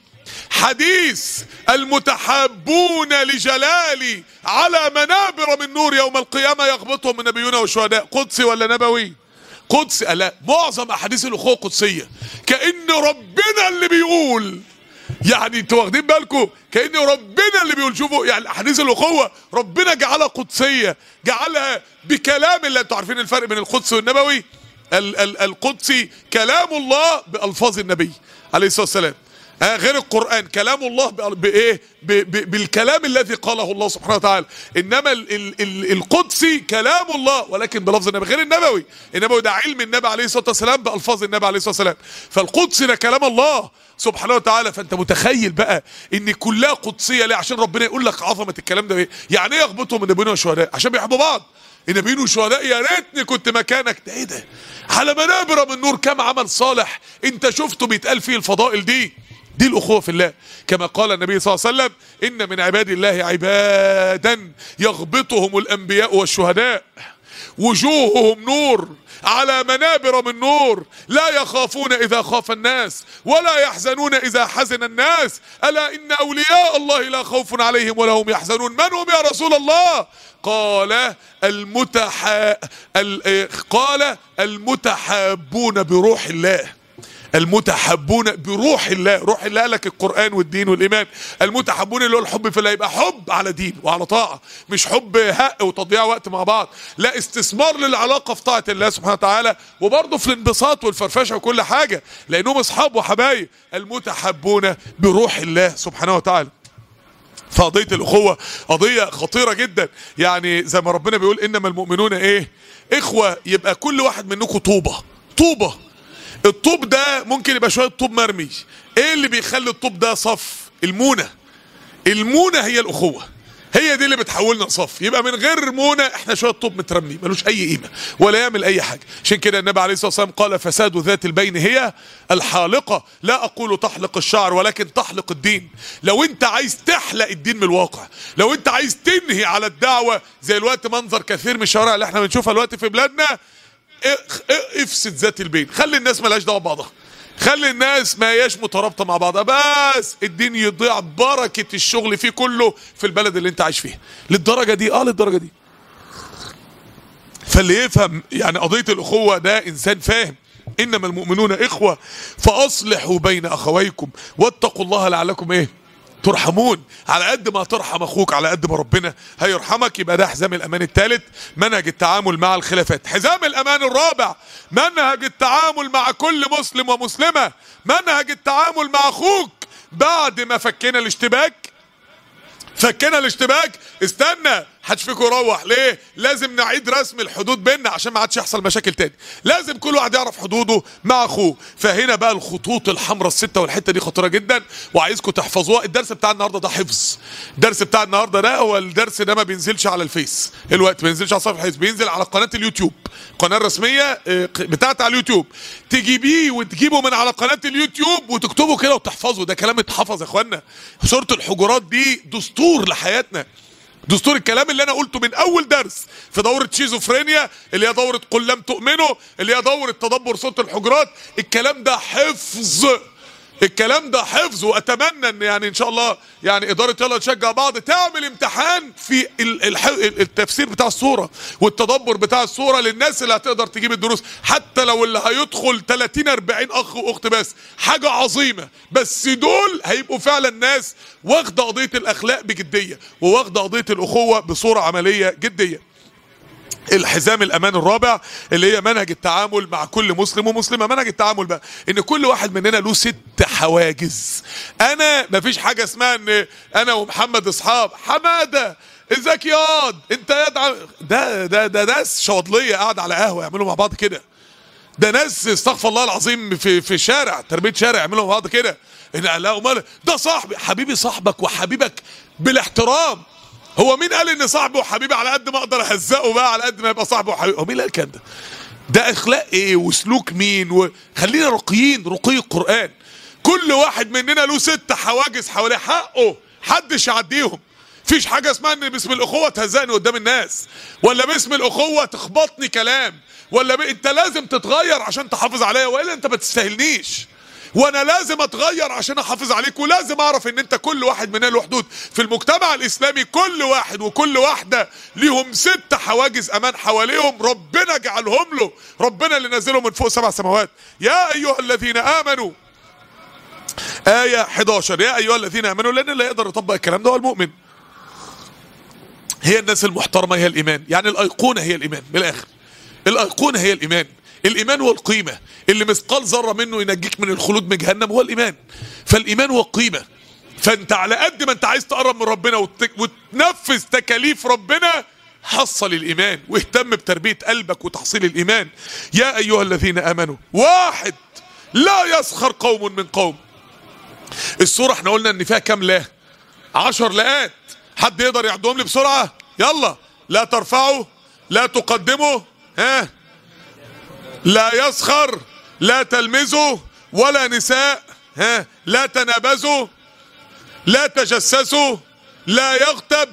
حديث المتحابون لجلالي على منابر من نور يوم القيامة يغبطهم النبيون والشهداء قدسي ولا نبوي قدسي لا معظم احاديث الاخوة قدسية كأن ربنا اللي بيقول يعني انتوا واخدين بالكم كأن ربنا اللي بيقول شوفوا يعني احاديث الاخوة ربنا جعلها قدسية جعلها بكلام الله انتوا عارفين الفرق بين القدس والنبوي ال ال القدسي كلام الله بألفاظ النبي عليه الصلاة والسلام آه غير القرآن كلام الله بإيه ب ب بالكلام الذي قاله الله سبحانه وتعالى إنما ال ال ال القدسي كلام الله ولكن بلفظ النبي غير النبوي النبوي ده علم النبي عليه الصلاة والسلام بألفاظ النبي عليه الصلاة والسلام فالقدسي ده كلام الله سبحانه وتعالى فانت متخيل بقى ان كلها قدسيه ليه عشان ربنا يقول لك عظمه الكلام ده ايه يعني ايه يغبطهم النبيين والشهداء عشان بيحبوا بعض النبيين والشهداء يا ريتني كنت مكانك ده ايه ده على منابر من نور كم عمل صالح انت شفته بيتقال فيه الفضائل دي دي الأخوة في الله كما قال النبي صلى الله عليه وسلم إن من عباد الله عبادا يغبطهم الأنبياء والشهداء وجوههم نور على منابر من نور لا يخافون إذا خاف الناس ولا يحزنون إذا حزن الناس ألا إن أولياء الله لا خوف عليهم ولا هم يحزنون من هم يا رسول الله قال المتح ال... قال المتحابون بروح الله المتحبون بروح الله روح الله لك القرآن والدين والإيمان المتحبون اللي هو الحب في الله يبقى حب على دين وعلى طاعة مش حب هق وتضييع وقت مع بعض لا استثمار للعلاقة في طاعة الله سبحانه وتعالى وبرضه في الانبساط والفرفشة وكل حاجة لأنهم أصحاب وحبايب المتحبون بروح الله سبحانه وتعالى فقضية الأخوة قضية خطيرة جدا يعني زي ما ربنا بيقول إنما المؤمنون إيه إخوة يبقى كل واحد منكم طوبة طوبة الطوب ده ممكن يبقى شويه طوب مرمي ايه اللي بيخلي الطوب ده صف المونه المونه هي الاخوه هي دي اللي بتحولنا صف يبقى من غير مونه احنا شويه طوب مترمي ملوش اي قيمه ولا يعمل اي حاجه عشان كده النبي عليه الصلاه والسلام قال فساد ذات البين هي الحالقه لا اقول تحلق الشعر ولكن تحلق الدين لو انت عايز تحلق الدين من الواقع لو انت عايز تنهي على الدعوه زي الوقت منظر كثير من الشوارع اللي احنا بنشوفها الوقت في بلادنا افسد ذات البين خلي الناس ملهاش دعوه ببعضها خلي الناس ما هياش مترابطه مع بعضها بس الدين يضيع بركه الشغل فيه كله في البلد اللي انت عايش فيها للدرجه دي اه للدرجه دي فاللي يفهم يعني قضيه الاخوه ده انسان فاهم انما المؤمنون اخوه فاصلحوا بين اخويكم واتقوا الله لعلكم ايه ترحمون على قد ما ترحم اخوك على قد ما ربنا هيرحمك يبقى ده حزام الامان الثالث منهج التعامل مع الخلافات حزام الامان الرابع منهج التعامل مع كل مسلم ومسلمه منهج التعامل مع اخوك بعد ما فكينا الاشتباك فكينا الاشتباك استنى حدش فيكم يروح ليه لازم نعيد رسم الحدود بيننا عشان ما عادش يحصل مشاكل تاني لازم كل واحد يعرف حدوده مع اخوه فهنا بقى الخطوط الحمراء السته والحته دي خطيره جدا وعايزكم تحفظوها الدرس بتاع النهارده ده حفظ الدرس بتاع النهارده ده هو الدرس ده ما بينزلش على الفيس الوقت ما بينزلش على صفحه الفيس بينزل على قناه اليوتيوب القناه الرسميه بتاعت على اليوتيوب تجيبيه وتجيبه من على قناه اليوتيوب وتكتبه كده وتحفظه ده كلام اتحفظ يا اخوانا سوره الحجرات دي دستور لحياتنا دستور الكلام اللي انا قلته من اول درس في دوره شيزوفرينيا اللي هي دوره قل لم تؤمنوا اللي هي دوره تدبر صوت الحجرات الكلام ده حفظ الكلام ده حفظ واتمنى ان يعني ان شاء الله يعني اداره يلا تشجع بعض تعمل امتحان في ال- الح- التفسير بتاع الصوره والتدبر بتاع الصوره للناس اللي هتقدر تجيب الدروس حتى لو اللي هيدخل 30 40 اخ واخت بس حاجه عظيمه بس دول هيبقوا فعلا ناس واخده قضيه الاخلاق بجديه وواخده قضيه الاخوه بصوره عمليه جديه الحزام الامان الرابع اللي هي منهج التعامل مع كل مسلم ومسلمه منهج التعامل بقى ان كل واحد مننا له ست حواجز انا مفيش حاجه اسمها ان انا ومحمد اصحاب حماده ازيك ياض انت ياض عم- ده ده ده ناس شواطليه قاعده على قهوه يعملوا مع بعض كده ده ناس استغفر الله العظيم في في شارع تربيه شارع يعملوا مع بعض كده ان لا امال ده صاحبي حبيبي صاحبك وحبيبك بالاحترام هو مين قال ان صاحبي وحبيبي على قد ما اقدر اهزقه بقى على قد ما يبقى صاحبي وحبيبي هو مين اللي قال الكلام ده ده اخلاق ايه وسلوك مين وخلينا رقيين رقي القران كل واحد مننا له ست حواجز حواليه حقه حدش يعديهم فيش حاجه اسمها ان باسم الاخوه تهزقني قدام الناس ولا باسم الاخوه تخبطني كلام ولا ب... انت لازم تتغير عشان تحافظ عليا والا انت ما تستاهلنيش وانا لازم اتغير عشان احافظ عليك ولازم اعرف ان انت كل واحد مننا له حدود في المجتمع الاسلامي كل واحد وكل واحده ليهم ست حواجز امان حواليهم ربنا جعلهم له ربنا اللي نزلهم من فوق سبع سماوات يا ايها الذين امنوا آية 11 يا أيها الذين آمنوا لأن اللي يقدر يطبق الكلام ده هو المؤمن هي الناس المحترمة هي الإيمان يعني الأيقونة هي الإيمان من الآخر الأيقونة هي الإيمان الإيمان والقيمة اللي مثقال ذرة منه ينجيك من الخلود من جهنم هو الإيمان فالإيمان والقيمة فأنت على قد ما أنت عايز تقرب من ربنا وت- وتنفذ تكاليف ربنا حصل الإيمان واهتم بتربية قلبك وتحصيل الإيمان يا أيها الذين آمنوا واحد لا يسخر قوم من قوم السورة احنا قلنا ان فيها كام لا عشر لاءات حد يقدر يعدهم لي بسرعة يلا لا ترفعوا لا تقدموا ها لا يسخر لا تلمزوا ولا نساء ها لا تنابزوا لا تجسسوا لا يغتب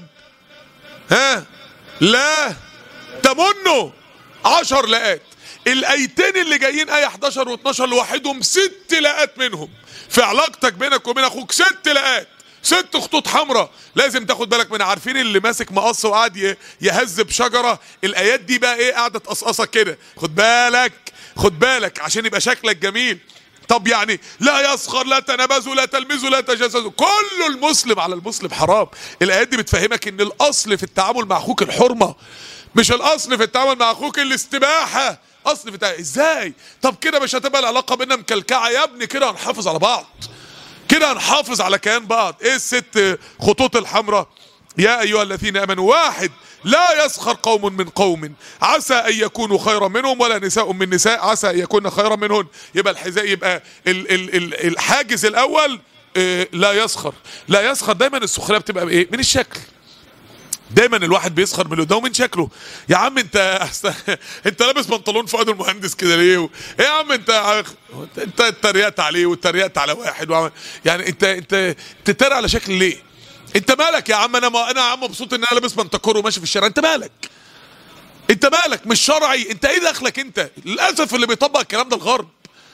ها لا تمنوا عشر لاءات الايتين اللي جايين ايه 11 و12 لوحدهم ست لاءات منهم في علاقتك بينك وبين اخوك ست لاءات ست خطوط حمراء لازم تاخد بالك من عارفين اللي ماسك مقص وقاعد ي- يهز بشجره الايات دي بقى ايه قاعده تقصقصك كده خد بالك خد بالك عشان يبقى شكلك جميل طب يعني لا يسخر لا تنابزوا لا تلمزوا لا تجسسوا كل المسلم على المسلم حرام الايات دي بتفهمك ان الاصل في التعامل مع اخوك الحرمه مش الاصل في التعامل مع اخوك الاستباحه اصل في التعامل ازاي طب كده مش هتبقى العلاقه بينا مكلكعه يا ابني كده هنحافظ على بعض كده هنحافظ على كيان بعض ايه الست خطوط الحمراء يا ايها الذين امنوا واحد لا يسخر قوم من قوم عسى ان يكونوا خيرا منهم ولا نساء من نساء عسى ان يكون خيرا منهن يبقى الحذاء يبقى ال ال ال الحاجز الاول آه، لا يسخر لا يسخر دايما السخريه بتبقى بايه من الشكل دايما الواحد بيسخر من اللي قدامه من شكله يا عم انت انت لابس بنطلون فؤاد المهندس كده ليه و... ايه يا عم انت انت اتريقت عليه واتريقت على واحد وعمل... يعني انت انت تتريق على شكل ليه انت مالك يا عم انا ما انا يا عم مبسوط ان انا لابس بنتكور وماشي في الشارع انت مالك انت مالك مش شرعي انت ايه دخلك انت للاسف اللي بيطبق الكلام ده الغرب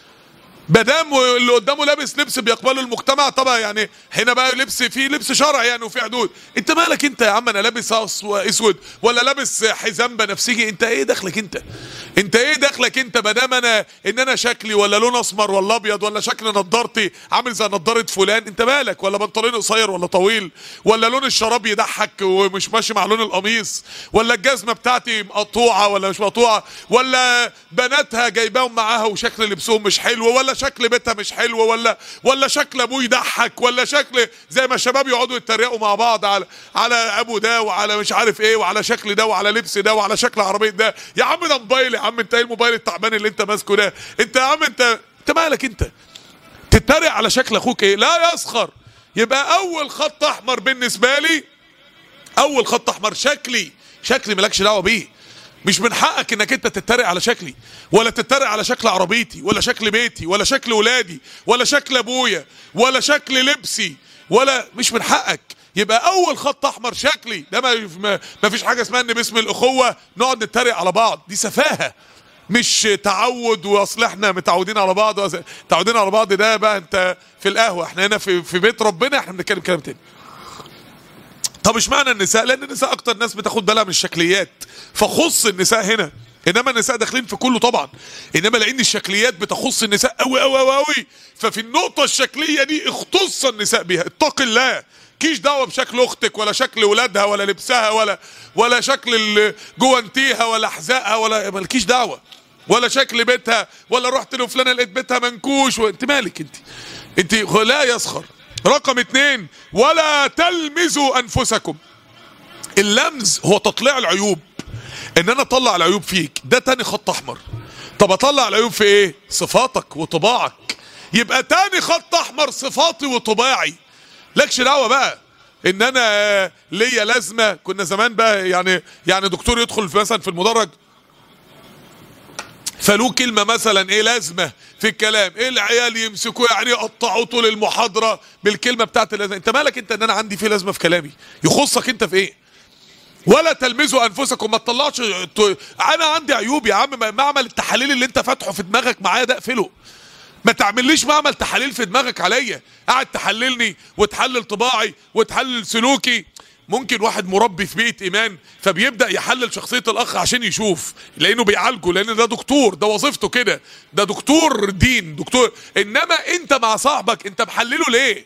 مادام اللي قدامه لابس لبس بيقبله المجتمع طبعا يعني هنا بقى لبس فيه لبس شرعي يعني وفي حدود انت مالك انت يا عم انا لابس أص- اسود ولا لابس حزام بنفسجي انت ايه دخلك انت انت ايه دخلك انت مادام انا ان انا شكلي ولا لون اسمر ولا ابيض ولا شكل نضارتي عامل زي نضاره فلان انت مالك ولا بنطلون قصير ولا طويل ولا لون الشراب يضحك ومش ماشي مع لون القميص ولا الجزمه بتاعتي مقطوعه ولا مش مقطوعه ولا بناتها جايباهم معاها وشكل لبسهم مش حلو ولا شكل بيتها مش حلو ولا ولا شكل ابوه يضحك ولا شكل زي ما الشباب يقعدوا يتريقوا مع بعض على على ابو ده وعلى مش عارف ايه وعلى شكل ده وعلى لبس ده وعلى شكل عربيه ده يا عم ده موبايل يا عم انت ايه الموبايل التعبان اللي انت ماسكه ده انت يا عم انت انت مالك انت تتريق على شكل اخوك ايه لا يسخر يبقى اول خط احمر بالنسبه لي اول خط احمر شكلي شكلي مالكش دعوه بيه مش من حقك انك انت تتريق على شكلي ولا تتريق على شكل عربيتي ولا شكل بيتي ولا شكل ولادي ولا شكل ابويا ولا شكل لبسي ولا مش من حقك يبقى اول خط احمر شكلي ده ما, ما, ما فيش حاجه اسمها ان باسم الاخوه نقعد نتريق على بعض دي سفاهه مش تعود واصل احنا متعودين على بعض وأصل- متعودين على بعض ده بقى انت في القهوه احنا هنا في في بيت ربنا احنا بنتكلم كلام تاني طب اشمعنى النساء لان النساء اكتر ناس بتاخد بالها من الشكليات فخص النساء هنا انما النساء داخلين في كله طبعا انما لان الشكليات بتخص النساء قوي قوي قوي قوي ففي النقطه الشكليه دي اختص النساء بيها اتق الله كيش دعوه بشكل اختك ولا شكل ولادها ولا لبسها ولا ولا شكل ال- جوانتيها ولا حذائها ولا مالكيش دعوه ولا شكل بيتها ولا رحت لفلانه لقيت بيتها منكوش وانت مالك انت انت لا يسخر رقم اتنين ولا تلمزوا انفسكم اللمز هو تطليع العيوب ان انا اطلع العيوب فيك ده تاني خط احمر طب اطلع العيوب في ايه صفاتك وطباعك يبقى تاني خط احمر صفاتي وطباعي لكش دعوه بقى ان انا آه، ليا لازمه كنا زمان بقى يعني يعني دكتور يدخل في مثلا في المدرج فله كلمة مثلا ايه لازمة في الكلام ايه العيال يمسكوا يعني يقطعوا طول المحاضرة بالكلمة بتاعت اللازمة انت مالك انت ان انا عندي في لازمة في كلامي يخصك انت في ايه ولا تلمزوا انفسكم ما تطلعش ت- انا عندي عيوب يا عم ما- معمل التحاليل اللي انت فاتحه في دماغك معايا ده اقفله ما تعمليش معمل تحاليل في دماغك عليا قاعد تحللني وتحلل طباعي وتحلل سلوكي ممكن واحد مربي في بيئه ايمان فبيبدا يحلل شخصيه الاخ عشان يشوف لانه بيعالجه لان ده دكتور ده وظيفته كده ده دكتور دين دكتور انما انت مع صاحبك انت محلله ليه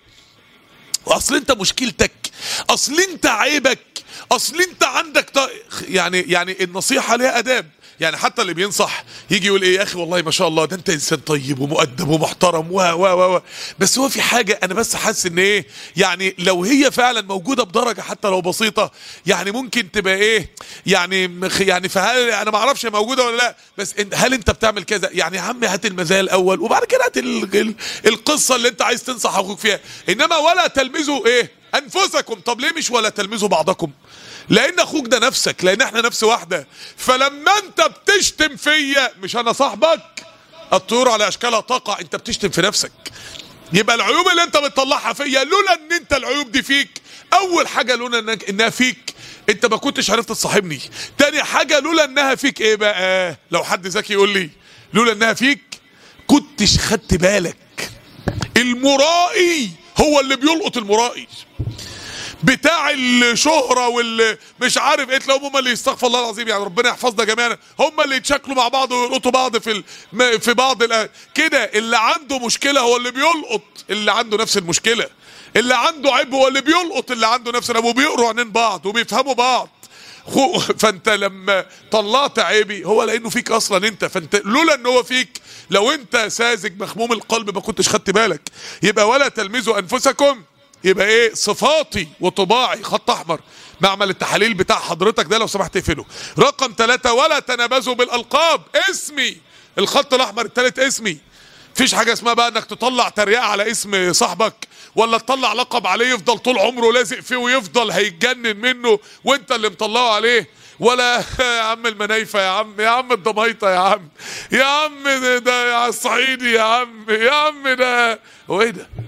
اصل انت مشكلتك اصل انت عيبك اصل انت عندك ط... يعني يعني النصيحه ليها اداب يعني حتى اللي بينصح يجي يقول ايه يا اخي والله ما شاء الله ده انت انسان طيب ومؤدب ومحترم و و و و بس هو في حاجه انا بس حاسس ان ايه يعني لو هي فعلا موجوده بدرجه حتى لو بسيطه يعني ممكن تبقى ايه يعني مخ- يعني فهل انا ما اعرفش هي موجوده ولا لا بس انت هل انت بتعمل كذا يعني يا عم هات المزايا الاول وبعد كده هات ال- ال- القصه اللي انت عايز تنصح اخوك فيها انما ولا تلمزوا ايه انفسكم طب ليه مش ولا تلمزوا بعضكم لان اخوك ده نفسك لان احنا نفس واحده فلما انت بتشتم فيا مش انا صاحبك الطيور على اشكالها تقع انت بتشتم في نفسك يبقى العيوب اللي انت بتطلعها فيا لولا ان انت العيوب دي فيك اول حاجه لولا انك انها فيك انت ما كنتش عرفت تصاحبني تاني حاجه لولا انها فيك ايه بقى لو حد ذكي يقول لي لولا انها فيك كنتش خدت بالك المرائي هو اللي بيلقط المرائي بتاع الشهرة واللي مش عارف ايه تلاقيهم هم اللي يستغفر الله العظيم يعني ربنا يحفظنا جميعا هم اللي يتشكلوا مع بعض ويلقطوا بعض في ال... في بعض ال... كده اللي عنده مشكلة هو اللي بيلقط اللي عنده نفس المشكلة اللي عنده عيب هو اللي بيلقط اللي عنده نفس العيب وبيقروا عينين بعض وبيفهموا بعض خو- فانت لما طلعت عيبي هو لانه فيك اصلا انت فانت لولا ان هو فيك لو انت ساذج مخموم القلب ما كنتش خدت بالك يبقى ولا تلمزوا انفسكم يبقى ايه صفاتي وطباعي خط احمر معمل التحاليل بتاع حضرتك ده لو سمحت اقفله رقم ثلاثة ولا تنابزوا بالالقاب اسمي الخط الاحمر الثالث اسمي فيش حاجه اسمها بقى انك تطلع تريقه على اسم صاحبك ولا تطلع لقب عليه يفضل طول عمره لازق فيه ويفضل هيتجنن منه وانت اللي مطلعه عليه ولا يا عم المنايفة يا عم يا عم الضميطة يا عم يا عم ده, ده يا الصعيدي يا عم يا عم ده هو ايه ده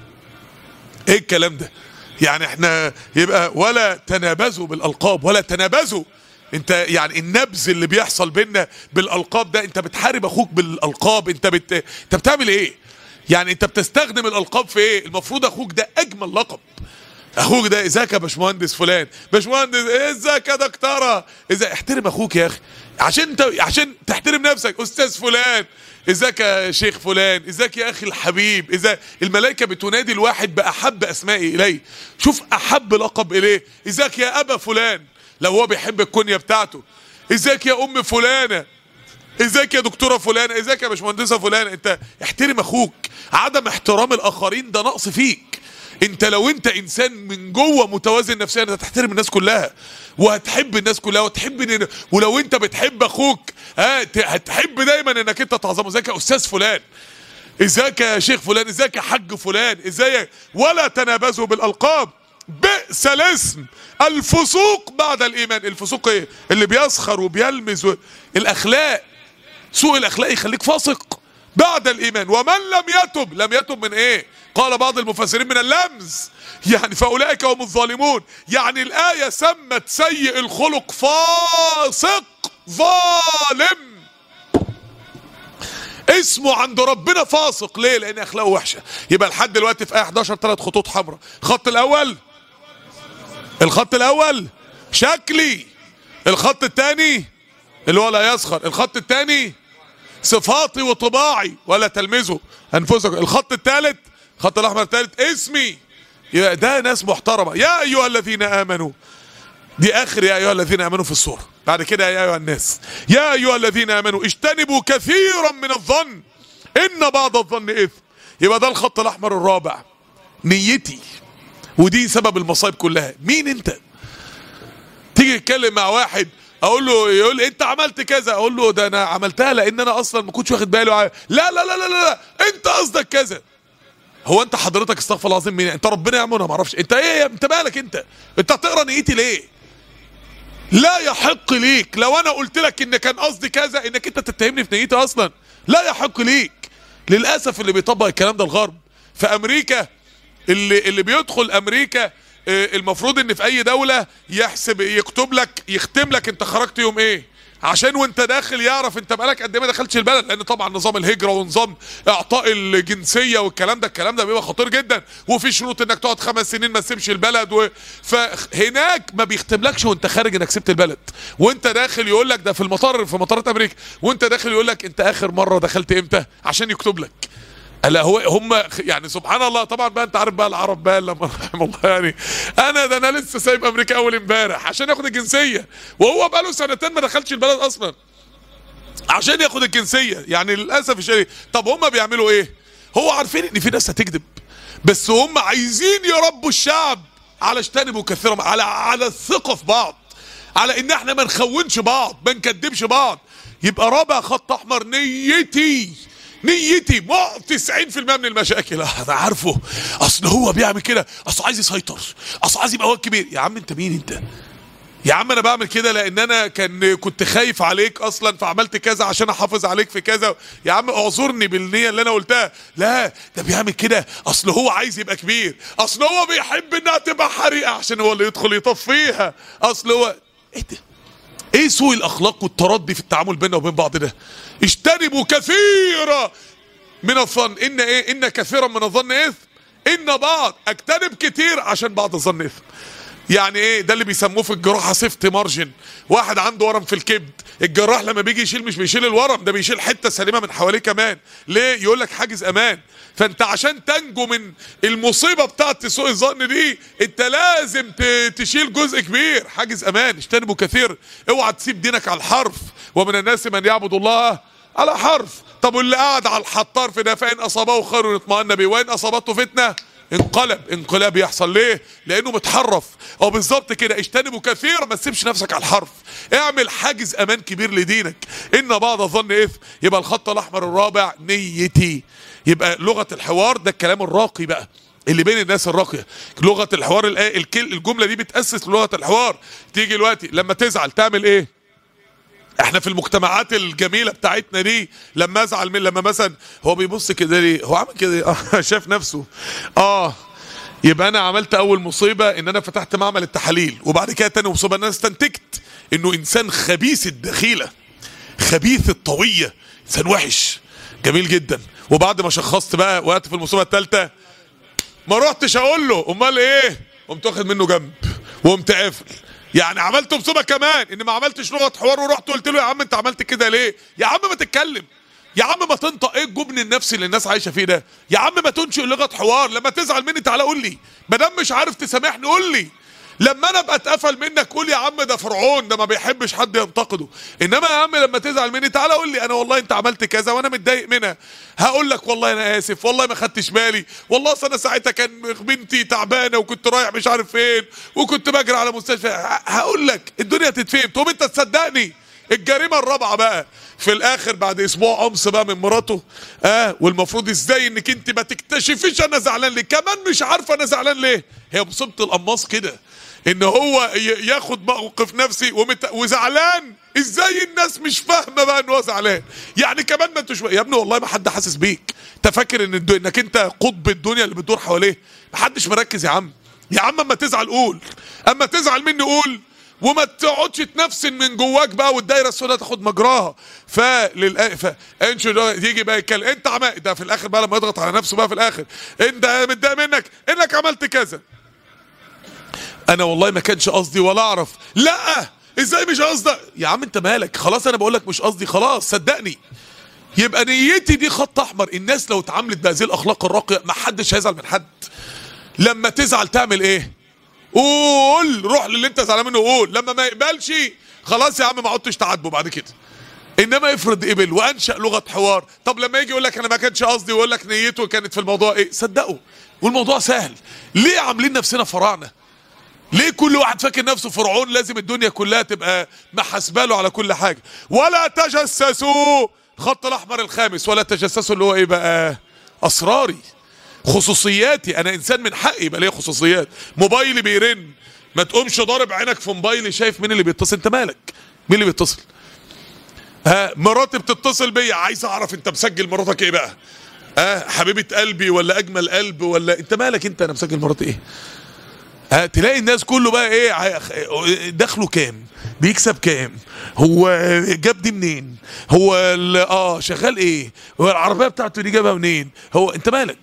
ايه الكلام ده يعني احنا يبقى ولا تنابزوا بالالقاب ولا تنابزوا انت يعني النبذ اللي بيحصل بينا بالالقاب ده انت بتحارب اخوك بالالقاب انت بت... انت بتعمل ايه يعني انت بتستخدم الالقاب في ايه المفروض اخوك ده اجمل لقب اخوك ده ازيك يا باشمهندس فلان باشمهندس إيه ازيك يا دكتوره ازاي احترم اخوك يا اخي عشان انت عشان تحترم نفسك استاذ فلان ازيك يا شيخ فلان ازيك يا اخي الحبيب ازاي الملائكه بتنادي الواحد باحب اسمائي اليه شوف احب لقب اليه ازيك يا ابا فلان لو هو بيحب الكنيه بتاعته ازيك يا ام فلانه ازيك يا دكتوره فلان ازيك يا باشمهندسه فلان انت احترم اخوك عدم احترام الاخرين ده نقص فيك انت لو انت انسان من جوه متوازن نفسيا انت هتحترم الناس كلها وهتحب الناس كلها وتحب إن ولو انت بتحب اخوك ها ت- هتحب دايما انك انت تعظمه ازيك يا استاذ فلان ازيك يا شيخ فلان ازيك يا حاج فلان ازيك ولا تنابزوا بالالقاب بئس الاسم الفسوق بعد الايمان الفسوق ايه اللي بيسخر وبيلمز و... الاخلاق سوء الاخلاق يخليك فاسق بعد الايمان ومن لم يتب لم يتب من ايه قال بعض المفسرين من اللمز يعني فاولئك هم الظالمون يعني الايه سمت سيء الخلق فاسق ظالم اسمه عند ربنا فاسق ليه لان اخلاقه وحشه يبقى لحد دلوقتي في ايه 11 ثلاث خطوط حمراء الخط الاول الخط الاول شكلي الخط الثاني اللي هو لا يسخر الخط الثاني صفاتي وطباعي ولا تلمزوا انفسكم الخط الثالث الخط الاحمر الثالث اسمي يبقى ده ناس محترمه يا ايها الذين امنوا دي اخر يا ايها الذين امنوا في السوره بعد كده يا ايها الناس يا ايها الذين امنوا اجتنبوا كثيرا من الظن ان بعض الظن اثم يبقى ده الخط الاحمر الرابع نيتي ودي سبب المصايب كلها مين انت تيجي تتكلم مع واحد اقول له يقول لي انت عملت كذا اقول له ده انا عملتها لان انا اصلا ما كنتش واخد بالي وع- لا لا لا لا لا انت قصدك كذا هو انت حضرتك استغفر الله العظيم مين انت ربنا يا عم انا ما اعرفش انت ايه انت مالك انت انت هتقرا نيتي ليه لا يحق ليك لو انا قلت لك ان كان قصدي كذا انك انت تتهمني في نيتي اصلا لا يحق ليك للاسف اللي بيطبق الكلام ده الغرب في امريكا اللي اللي بيدخل امريكا آه، المفروض ان في اي دوله يحسب يكتب لك يختم لك انت خرجت يوم ايه عشان وانت داخل يعرف انت بقالك قد ايه ما دخلتش البلد لان طبعا نظام الهجره ونظام اعطاء الجنسيه والكلام ده الكلام ده بيبقى خطير جدا وفي شروط انك تقعد خمس سنين ما تسيبش البلد و... فهناك ما بيختملكش وانت خارج انك سبت البلد وانت داخل يقول لك ده في المطار في مطارات امريكا وانت داخل يقول لك انت اخر مره دخلت امتى عشان يكتب لك الا هو هم يعني سبحان الله طبعا بقى انت عارف بقى العرب بقى لما رحم الله يعني انا ده انا لسه سايب امريكا اول امبارح عشان ياخد الجنسيه وهو بقى له سنتين ما دخلش البلد اصلا عشان ياخد الجنسيه يعني للاسف الشديد طب هم بيعملوا ايه هو عارفين ان في ناس هتكذب بس هم عايزين يربوا الشعب على اجتنبوا كثيرا على على الثقه في بعض على ان احنا ما نخونش بعض ما نكدبش بعض يبقى رابع خط احمر نيتي نيتي مع 90% من المشاكل انا عارفه اصل هو بيعمل كده اصل عايز يسيطر اصل عايز يبقى هو الكبير يا عم انت مين انت يا عم انا بعمل كده لان انا كان كنت خايف عليك اصلا فعملت كذا عشان احافظ عليك في كذا يا عم اعذرني بالنية اللي انا قلتها لا ده بيعمل كده اصل هو عايز يبقى كبير اصل هو بيحب انها تبقى حريقة عشان هو اللي يدخل يطفيها اصل هو ايه ده ايه سوء الاخلاق والتردي في التعامل بيننا وبين بعض ده اجتنبوا كثيرا من الظن ان ايه ان كثيرا من الظن اثم ان بعض اجتنب كتير عشان بعض الظن اثم يعني ايه ده اللي بيسموه في الجراحه سيفت مارجن واحد عنده ورم في الكبد الجراح لما بيجي يشيل مش بيشيل الورم ده بيشيل حته سليمه من حواليه كمان ليه يقول لك حاجز امان فانت عشان تنجو من المصيبه بتاعت سوء الظن دي انت لازم ت- تشيل جزء كبير حاجز امان اجتنبوا كثير اوعى تسيب دينك على الحرف ومن الناس من يعبد الله على حرف طب واللي قاعد على الحطار ده فان اصابه خير اطمأن به وان اصابته فتنه انقلب انقلاب يحصل ليه لانه متحرف او بالظبط كده اجتنبوا كثير ما تسيبش نفسك على الحرف اعمل حاجز امان كبير لدينك ان بعض الظن اثم يبقى الخط الاحمر الرابع نيتي يبقى لغه الحوار ده الكلام الراقي بقى اللي بين الناس الراقيه لغه الحوار الآ- الكل الجمله دي بتاسس لغه الحوار تيجي دلوقتي لما تزعل تعمل ايه احنا في المجتمعات الجميله بتاعتنا دي لما ازعل من لما مثلا هو بيبص كده ليه هو عمل كده ليه؟ اه شاف نفسه اه يبقى انا عملت اول مصيبه ان انا فتحت معمل التحاليل وبعد كده تاني مصيبه ان انا استنتجت انه انسان خبيث الدخيله خبيث الطويه انسان وحش جميل جدا وبعد ما شخصت بقى وقعت في المصيبه الثالثه ما رحتش اقول له امال ايه قمت واخد منه جنب وقمت قافل يعني عملت مصيبه كمان ان ما عملتش لغه حوار ورحت قلت له يا عم انت عملت كده ليه يا عم ما تتكلم يا عم ما تنطق ايه الجبن النفسي اللي الناس عايشه فيه ده يا عم ما تنشئ لغه حوار لما تزعل مني تعالى قول لي ما دام مش عارف تسامحني قول لي لما انا ابقى اتقفل منك قول يا عم ده فرعون ده ما بيحبش حد ينتقده انما يا عم لما تزعل مني تعالى قول لي انا والله انت عملت كذا وانا متضايق منها هقول لك والله انا اسف والله ما خدتش بالي والله اصل انا ساعتها كان بنتي تعبانه وكنت رايح مش عارف فين وكنت بجري على مستشفى ه- هقول لك الدنيا تتفهم تقوم انت تصدقني الجريمه الرابعه بقى في الاخر بعد اسبوع قمص بقى من مراته اه والمفروض ازاي انك انت ما تكتشفيش انا زعلان ليه كمان مش عارفه انا زعلان ليه هي مصيبه القماص كده ان هو ي- ياخد موقف نفسي ومت... وزعلان ازاي الناس مش فاهمه بقى ان هو زعلان يعني كمان ما انتوش يا ابني والله ما حد حاسس بيك انت فاكر ان الدو... انك انت قطب الدنيا اللي بتدور حواليه ما حدش مركز يا عم يا عم اما تزعل قول اما تزعل مني قول وما تقعدش تنفسن من جواك بقى والدايره السوداء تاخد مجراها فللأ ف انشو ده يجي بقى يتكلم انت عمال ده في الاخر بقى لما يضغط على نفسه بقى في الاخر انت متضايق منك انك عملت كذا انا والله ما كانش قصدي ولا اعرف لا ازاي مش قصدي يا عم انت مالك خلاص انا بقول لك مش قصدي خلاص صدقني يبقى نيتي دي خط احمر الناس لو اتعاملت بهذه الاخلاق الراقيه ما حدش هيزعل من حد لما تزعل تعمل ايه قول روح للي انت زعلان منه قول لما ما يقبلش خلاص يا عم ما عدتش تعاتبه بعد كده انما افرض قبل وانشا لغه حوار طب لما يجي يقول لك انا ما كانش قصدي ويقول لك نيته كانت في الموضوع ايه صدقوا والموضوع سهل ليه عاملين نفسنا فراعنه ليه كل واحد فاكر نفسه فرعون لازم الدنيا كلها تبقى محاسبه له على كل حاجه ولا تجسسوا الخط الاحمر الخامس ولا تجسسوا اللي هو ايه بقى اسراري خصوصياتي انا انسان من حقي يبقى ليا خصوصيات موبايلي بيرن ما تقومش ضارب عينك في موبايلي شايف مين اللي بيتصل انت مالك مين اللي بيتصل ها مراتي بتتصل بيا عايز اعرف انت مسجل مراتك ايه بقى ها حبيبه قلبي ولا اجمل قلب ولا انت مالك انت انا مسجل مراتي ايه ها تلاقي الناس كله بقى ايه ع- دخله كام بيكسب كام هو جاب دي منين هو ال- اه شغال ايه هو العربيه بتاعته دي جابها منين هو انت مالك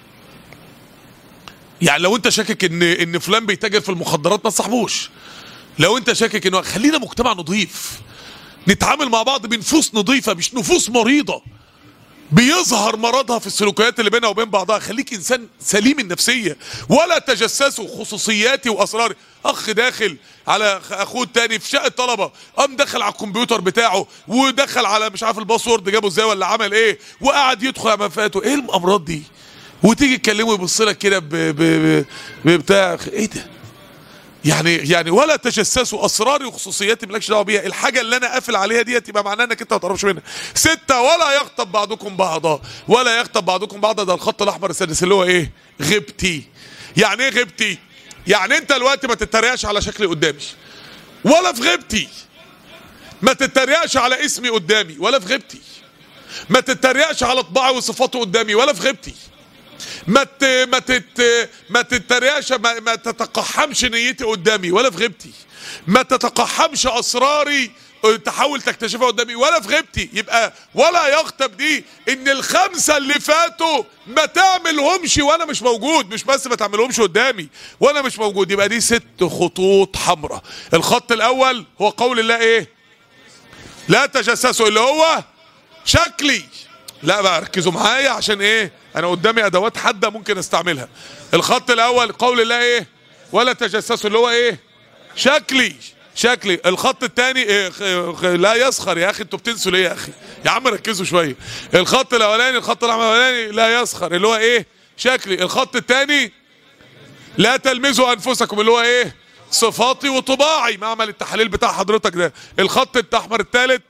يعني لو انت شاكك ان ان فلان بيتاجر في المخدرات ما تصاحبوش لو انت شاكك انه خلينا مجتمع نظيف نتعامل مع بعض بنفوس نظيفه مش نفوس مريضه بيظهر مرضها في السلوكيات اللي بينها وبين بعضها خليك انسان سليم النفسيه ولا تجسسوا خصوصياتي واسراري اخ داخل على خ- اخوه التاني في شقه طلبه قام دخل على الكمبيوتر بتاعه ودخل على مش عارف الباسورد جابه ازاي ولا عمل ايه وقعد يدخل على مفاته ايه الامراض دي وتيجي تكلمه يبص لك كده ب- ب- ب- ببتاع ايه ده يعني يعني ولا تجسسوا اسراري وخصوصياتي مالكش دعوه بيها الحاجه اللي انا قافل عليها ديت يبقى معناها انك انت ما تقربش منها سته ولا يغتب بعضكم بعضا ولا يغتب بعضكم بعضا ده الخط الاحمر السادس اللي هو ايه غبتي يعني ايه غبتي يعني انت دلوقتي ما تتريقش على شكلي قدامي ولا في غيبتي ما تتريقش على اسمي قدامي ولا في غيبتي ما تتريقش على طباعي وصفاته قدامي ولا في غيبتي ما ت... ما تت... ما تتريقش ما... ما تتقحمش نيتي قدامي ولا في غيبتي ما تتقحمش اسراري اه، تحاول تكتشفها قدامي ولا في غيبتي يبقى ولا يغتب دي ان الخمسه اللي فاتوا ما تعملهمش وانا مش موجود مش بس ما تعملهمش قدامي وانا مش موجود يبقى دي ست خطوط حمراء الخط الاول هو قول الله ايه لا تجسسوا اللي هو شكلي لا بقى ركزوا معايا عشان ايه انا قدامي ادوات حاده ممكن استعملها الخط الاول قول الله ايه ولا تجسسوا اللي هو ايه شكلي شكلي الخط الثاني إيه خ- خ- لا يسخر يا اخي انتوا بتنسوا ليه يا اخي يا عم ركزوا شويه الخط الاولاني الخط الاحمر الاولاني لا يسخر اللي هو ايه شكلي الخط الثاني لا تلمزوا انفسكم اللي هو ايه صفاتي وطباعي معمل التحليل بتاع حضرتك ده الخط الاحمر الثالث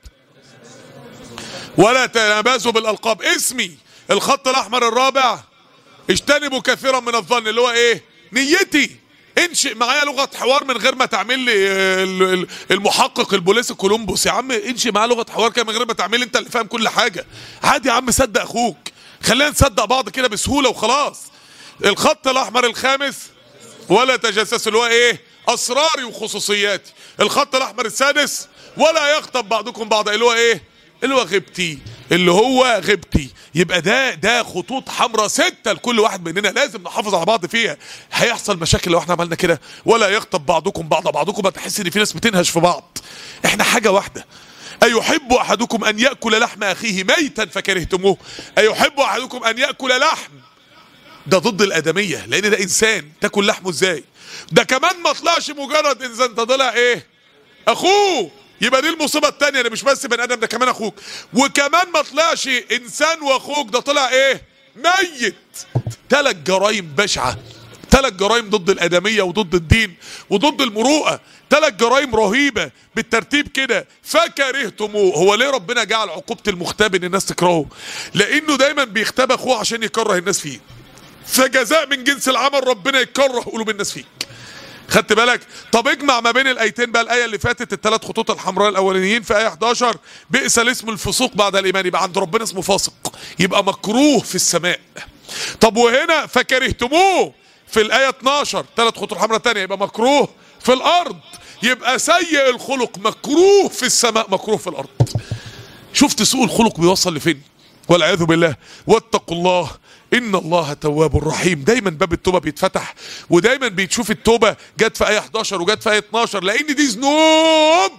ولا تنابزوا بالالقاب اسمي الخط الاحمر الرابع اجتنبوا كثيرا من الظن اللي هو ايه نيتي انشئ معايا لغه حوار من غير ما تعمل لي آه، ال- ال- المحقق البوليسي كولومبوس يا عم انشئ معايا لغه حوار كده من غير ما تعمل لي انت اللي فاهم كل حاجه عادي يا عم صدق اخوك خلينا نصدق بعض كده بسهوله وخلاص الخط الاحمر الخامس ولا تجسسوا اللي هو ايه اسراري وخصوصياتي الخط الاحمر السادس ولا يغتب بعضكم بعضا اللي هو ايه اللي هو غيبتي اللي هو غيبتي يبقى ده ده خطوط حمراء ستة لكل واحد مننا لازم نحافظ على بعض فيها هيحصل مشاكل لو احنا عملنا كده ولا يغتب بعضكم بعضا بعضكم هتحس ان في ناس بتنهش في بعض احنا حاجة واحدة أيحب أحدكم أن يأكل لحم أخيه ميتا فكرهتموه أيحب أحدكم أن يأكل لحم ده ضد الادميه لان ده انسان تاكل لحمه ازاي ده كمان ما طلعش مجرد انسان ده طلع ايه اخوه يبقى دي المصيبه الثانيه ده مش بس بني ادم ده كمان اخوك وكمان ما طلعش انسان واخوك ده طلع ايه ميت ثلاث جرائم بشعه ثلاث جرائم ضد الادميه وضد الدين وضد المروءه ثلاث جرائم رهيبه بالترتيب كده فكرهتموه هو ليه ربنا جعل عقوبه المغتاب ان الناس تكرهه لانه دايما بيغتاب اخوه عشان يكره الناس فيه فجزاء من جنس العمل ربنا يكره قلوب الناس فيك خدت بالك طب اجمع ما بين الايتين بقى الايه اللي فاتت الثلاث خطوط الحمراء الاولانيين في ايه 11 بئس الاسم الفسوق بعد الايمان يبقى عند ربنا اسمه فاسق يبقى مكروه في السماء طب وهنا فكرهتموه في الايه 12 ثلاث خطوط حمراء الثانيه يبقى مكروه في الارض يبقى سيء الخلق مكروه في السماء مكروه في الارض شفت سوء الخلق بيوصل لفين والعياذ بالله واتقوا الله ان الله تواب رحيم دايما باب التوبه بيتفتح ودايما بتشوف التوبه جت في ايه 11 وجت في ايه 12 لان دي ذنوب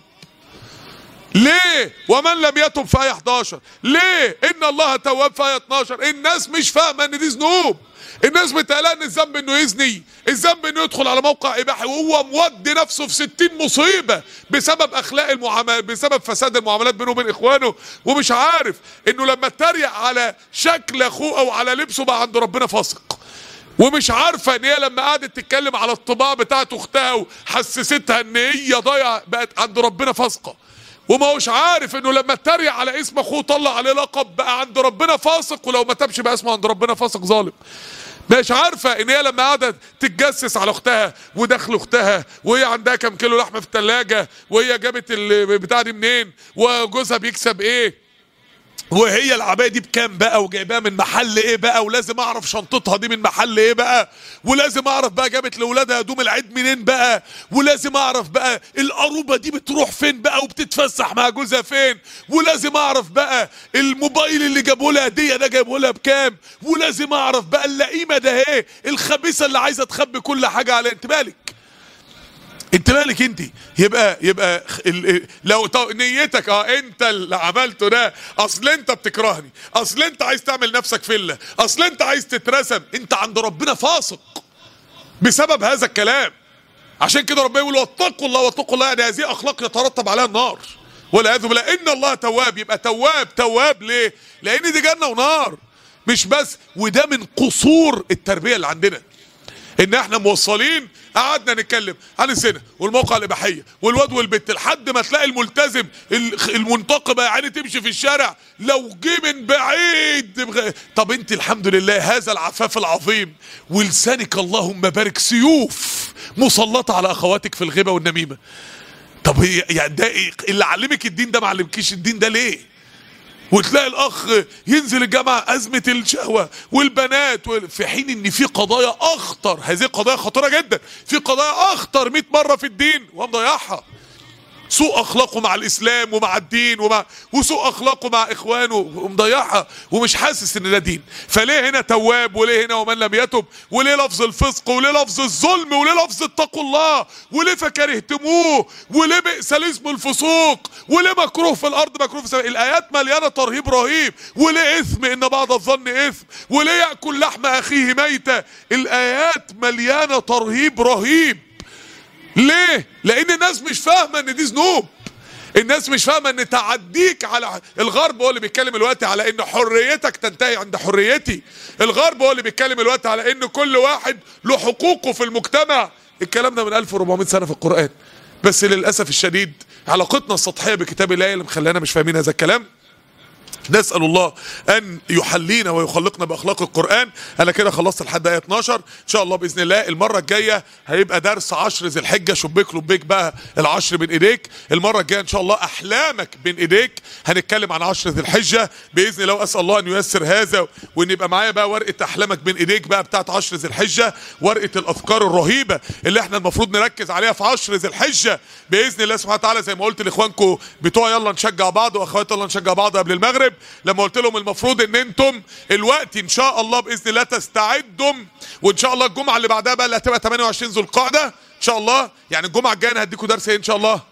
ليه ومن لم يتب في ايه 11 ليه ان الله تواب في ايه 12 الناس مش فاهمه ان دي ذنوب الناس بتقلق ان الذنب انه يزني الذنب انه يدخل على موقع اباحي وهو مودي نفسه في 60 مصيبه بسبب اخلاق المعاملات بسبب فساد المعاملات بينه وبين اخوانه ومش عارف انه لما اتريق على شكل اخوه او على لبسه بقى عند ربنا فاسق ومش عارفه ان هي لما قعدت تتكلم على الطباع بتاعت اختها وحسستها ان هي ضايعه بقت عند ربنا فاسقه وما هوش عارف انه لما اتريق على اسم اخوه طلع عليه لقب بقى عند ربنا فاسق ولو ما تبش بقى اسمه عند ربنا فاسق ظالم مش عارفه ان هي لما قعدت تتجسس على اختها ودخل اختها وهي عندها كام كيلو لحمه في الثلاجه وهي جابت البتاع دي منين وجوزها بيكسب ايه وهي العبايه دي بكام بقى وجايباها من محل ايه بقى ولازم اعرف شنطتها دي من محل ايه بقى ولازم اعرف بقى جابت لاولادها هدوم العيد منين بقى ولازم اعرف بقى القروبه دي بتروح فين بقى وبتتفسح مع جوزها فين ولازم اعرف بقى الموبايل اللي جابوا لها هديه ده جابوا لها بكام ولازم اعرف بقى اللئيمه ده ايه الخبيثه اللي عايزه تخبي كل حاجه على انت مالك انت مالك انت يبقى يبقى ال- لو طو- نيتك اه انت اللي عملته ده اصل انت بتكرهني اصل انت عايز تعمل نفسك فله اصل انت عايز تترسم انت عند ربنا فاسق بسبب هذا الكلام عشان كده ربنا يقول واتقوا الله واتقوا الله يعني هذه اخلاق يترتب عليها النار والعياذ بالله ان الله تواب يبقى تواب تواب ليه؟ لان دي جنه ونار مش بس وده من قصور التربيه اللي عندنا ان احنا موصلين قعدنا نتكلم عن الزنا والموقع الاباحيه والواد والبت لحد ما تلاقي الملتزم ال- المنتقبه يعني تمشي في الشارع لو جه من بعيد بغ... طب انت الحمد لله هذا العفاف العظيم ولسانك اللهم بارك سيوف مسلطه على اخواتك في الغيبه والنميمه طب هي يعني ده إيه؟ اللي علمك الدين ده ما علمكيش الدين ده ليه وتلاقي الاخ ينزل الجامعه ازمه الشهوه والبنات وال- في حين ان في قضايا اخطر هذه قضايا خطيره جدا في قضايا اخطر 100 مره في الدين ومضيعها سوء اخلاقه مع الاسلام ومع الدين ومع وسوء اخلاقه مع اخوانه ومضيعها ومش حاسس ان ده دين فليه هنا تواب وليه هنا ومن لم يتب وليه لفظ الفسق وليه لفظ الظلم وليه لفظ اتقوا الله وليه فكرهتموه وليه بئس الاسم الفسوق وليه مكروه في الارض مكروه في السماء الايات مليانه ترهيب رهيب وليه اثم ان بعض الظن اثم وليه ياكل لحم اخيه ميته الايات مليانه ترهيب رهيب ليه؟ لأن الناس مش فاهمة إن دي ذنوب. الناس مش فاهمة إن تعديك على الغرب هو اللي بيتكلم الوقت على إن حريتك تنتهي عند حريتي. الغرب هو اللي بيتكلم الوقت على إن كل واحد له حقوقه في المجتمع. الكلام ده من 1400 سنة في القرآن. بس للأسف الشديد علاقتنا السطحية بكتاب الله اللي مخلانا مش فاهمين هذا الكلام. نسأل الله أن يحلينا ويخلقنا بأخلاق القرآن أنا كده خلصت لحد آية 12 إن شاء الله بإذن الله المرة الجاية هيبقى درس عشر ذي الحجة شبيك لبيك بقى العشر بين إيديك المرة الجاية إن شاء الله أحلامك بين إيديك هنتكلم عن عشر ذي الحجة بإذن الله وأسأل الله أن ييسر هذا وإن يبقى معايا بقى ورقة أحلامك بين إيديك بقى بتاعت عشر ذي الحجة ورقة الأفكار الرهيبة اللي إحنا المفروض نركز عليها في عشر ذي الحجة بإذن الله سبحانه وتعالى زي ما قلت لإخوانكم بتوع يلا نشجع بعض وأخواتي يلا نشجع بعض قبل المغرب لما قلت لهم المفروض ان انتم الوقت ان شاء الله باذن الله تستعدوا وان شاء الله الجمعه اللي بعدها بقى اللي هتبقى 28 ذو القعده ان شاء الله يعني الجمعه الجايه انا هديكم درس ايه ان شاء الله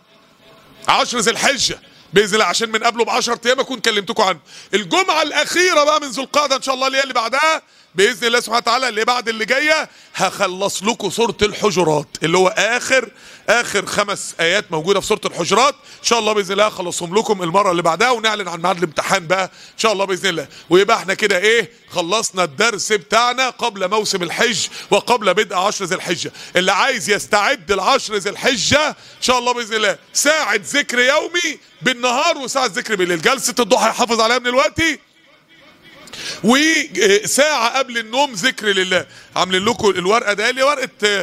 10 ذي الحجه باذن الله عشان من قبله ب 10 ايام اكون كلمتكم عنه الجمعه الاخيره بقى من ذو القعده ان شاء الله اللي هي اللي بعدها باذن الله سبحانه وتعالى اللي بعد اللي جايه هخلص لكم سوره الحجرات اللي هو اخر اخر خمس ايات موجوده في سوره الحجرات ان شاء الله باذن الله هخلصهم لكم المره اللي بعدها ونعلن عن ميعاد الامتحان بقى ان شاء الله باذن الله ويبقى احنا كده ايه خلصنا الدرس بتاعنا قبل موسم الحج وقبل بدء عشر ذي الحجه اللي عايز يستعد لعشر ذي الحجه ان شاء الله باذن الله ساعه ذكر يومي بالنهار وساعه ذكر بالليل جلسه الضحى يحافظ عليها من الوقت وساعه قبل النوم ذكر لله عاملين لكم الورقه ده اللي ورقه آه،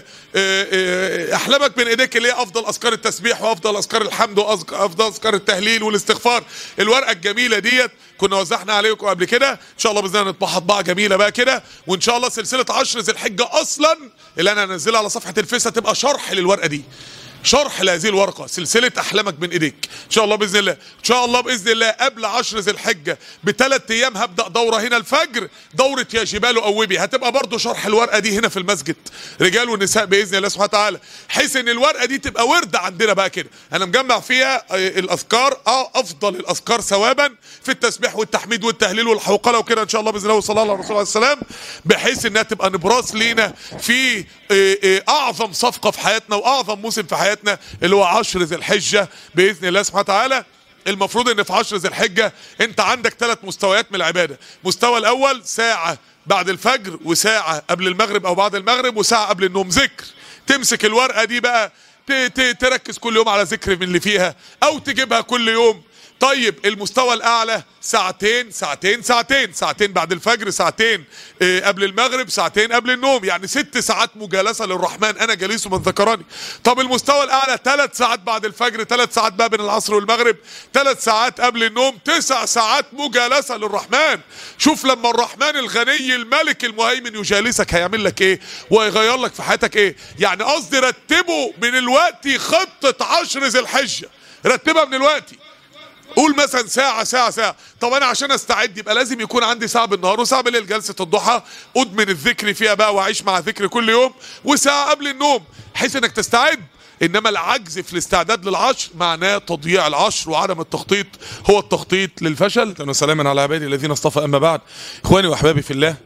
آه، احلامك بين ايديك اللي هي افضل اذكار التسبيح وافضل اذكار الحمد وافضل اذكار التهليل والاستغفار الورقه الجميله ديت كنا وزعنا عليكم قبل كده ان شاء الله باذن الله نطبعها طباعه جميله بقى كده وان شاء الله سلسله عشر ذي الحجه اصلا اللي انا هنزلها على صفحه الفيس هتبقى شرح للورقه دي شرح لهذه الورقه سلسله احلامك بين ايديك ان شاء الله باذن الله ان شاء الله باذن الله قبل عشر ذي الحجه بثلاث ايام هبدا دوره هنا الفجر دوره يا جبال اوبي هتبقى برضو شرح الورقه دي هنا في المسجد رجال ونساء باذن الله سبحانه وتعالى حيث ان الورقه دي تبقى ورده عندنا بقى كده انا مجمع فيها آه، الاذكار اه افضل الاذكار ثوابا في التسبيح والتحميد والتهليل والحوقله وكده ان شاء الله باذن الله وصلى الله على رسول الله السلام بحيث انها تبقى نبراس لينا في آه، آه، اعظم صفقه في حياتنا واعظم موسم في حياتنا اللي هو عشر ذي الحجه باذن الله سبحانه وتعالى المفروض ان في عشر ذي الحجه انت عندك ثلاث مستويات من العباده المستوى الاول ساعه بعد الفجر وساعه قبل المغرب او بعد المغرب وساعه قبل النوم ذكر تمسك الورقه دي بقى ت- ت- تركز كل يوم على ذكر من اللي فيها او تجيبها كل يوم طيب المستوى الاعلى ساعتين ساعتين ساعتين ساعتين بعد الفجر ساعتين آه، قبل المغرب ساعتين قبل النوم يعني ست ساعات مجالسه للرحمن انا جليس من ذكرني طب المستوى الاعلى ثلاث ساعات بعد الفجر ثلاث ساعات بقى بين العصر والمغرب ثلاث ساعات قبل النوم تسع ساعات مجالسه للرحمن شوف لما الرحمن الغني الملك المهيمن يجالسك هيعمل لك ايه وهيغير لك في حياتك ايه يعني قصدي رتبوا من الوقت خطه عشر ذي الحجه رتبها من الوقت قول مثلا ساعة ساعة ساعة طب انا عشان استعد يبقى لازم يكون عندي ساعة بالنهار وساعة بالليل جلسة الضحى ادمن الذكر فيها بقى واعيش مع ذكر كل يوم وساعة قبل النوم بحيث انك تستعد انما العجز في الاستعداد للعشر معناه تضييع العشر وعدم التخطيط هو التخطيط للفشل اهلا وسلاما على عبادي الذين اصطفى اما بعد اخواني واحبابي في الله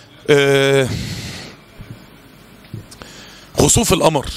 آه خسوف القمر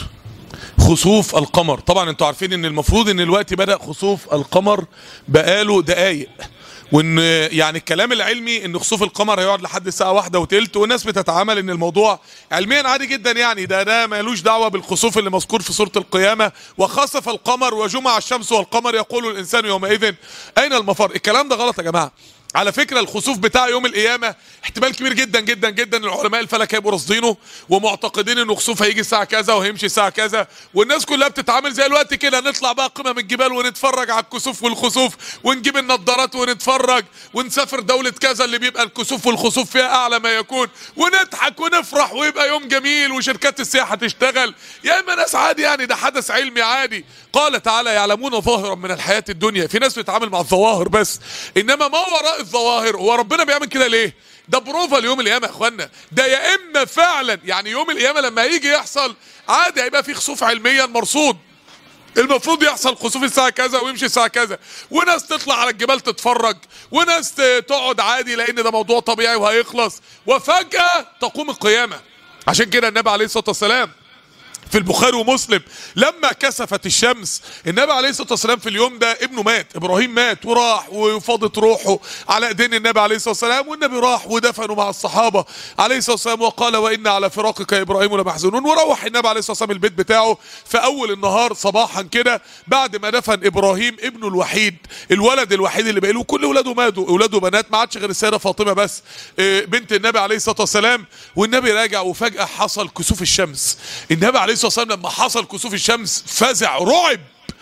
خسوف القمر طبعا انتوا عارفين ان المفروض ان الوقت بدأ خسوف القمر بقاله دقايق وان يعني الكلام العلمي ان خسوف القمر هيقعد لحد الساعه واحدة وتلت والناس بتتعامل ان الموضوع علميا عادي جدا يعني ده ده مالوش دعوه بالخسوف اللي مذكور في سوره القيامه وخسف القمر وجمع الشمس والقمر يقول الانسان يومئذ اين المفر الكلام ده غلط يا جماعه على فكره الخسوف بتاع يوم القيامه احتمال كبير جدا جدا جدا العلماء الفلك هيبقوا راصدينه ومعتقدين انه خسوف هيجي الساعه كذا وهيمشي الساعه كذا والناس كلها بتتعامل زي الوقت كده نطلع بقى قمم الجبال ونتفرج على الكسوف والخسوف ونجيب النضارات ونتفرج ونسافر دوله كذا اللي بيبقى الكسوف والخسوف فيها اعلى ما يكون ونضحك ونفرح ويبقى يوم جميل وشركات السياحه تشتغل يا اما ناس عادي يعني ده حدث علمي عادي قال تعالى يعلمون ظاهرا من الحياه الدنيا في ناس بتتعامل مع الظواهر بس انما ما وراء الظواهر هو ربنا بيعمل كده ليه ده بروفا ليوم القيامه يا اخوانا ده يا اما فعلا يعني يوم القيامه لما يجي يحصل عادي هيبقى في خسوف علميا مرصود المفروض يحصل خسوف الساعة كذا ويمشي الساعة كذا وناس تطلع على الجبال تتفرج وناس ت- تقعد عادي لأن ده موضوع طبيعي وهيخلص وفجأة تقوم القيامة عشان كده النبي عليه الصلاة والسلام في البخاري ومسلم لما كسفت الشمس النبي عليه الصلاه والسلام في اليوم ده ابنه مات ابراهيم مات وراح وفاضت روحه على ايدين النبي عليه الصلاه والسلام والنبي راح ودفنه مع الصحابه عليه الصلاه والسلام وقال وان على فراقك يا ابراهيم لمحزونون وروح النبي عليه الصلاه والسلام البيت بتاعه في اول النهار صباحا كده بعد ما دفن ابراهيم ابنه الوحيد الولد الوحيد اللي بقى له كل اولاده ماتوا اولاده بنات ما عادش غير السيده فاطمه بس آه، بنت النبي عليه الصلاه والسلام والنبي راجع وفجاه حصل كسوف الشمس النبي عليه الصلاه والسلام لما حصل كسوف الشمس فزع رعب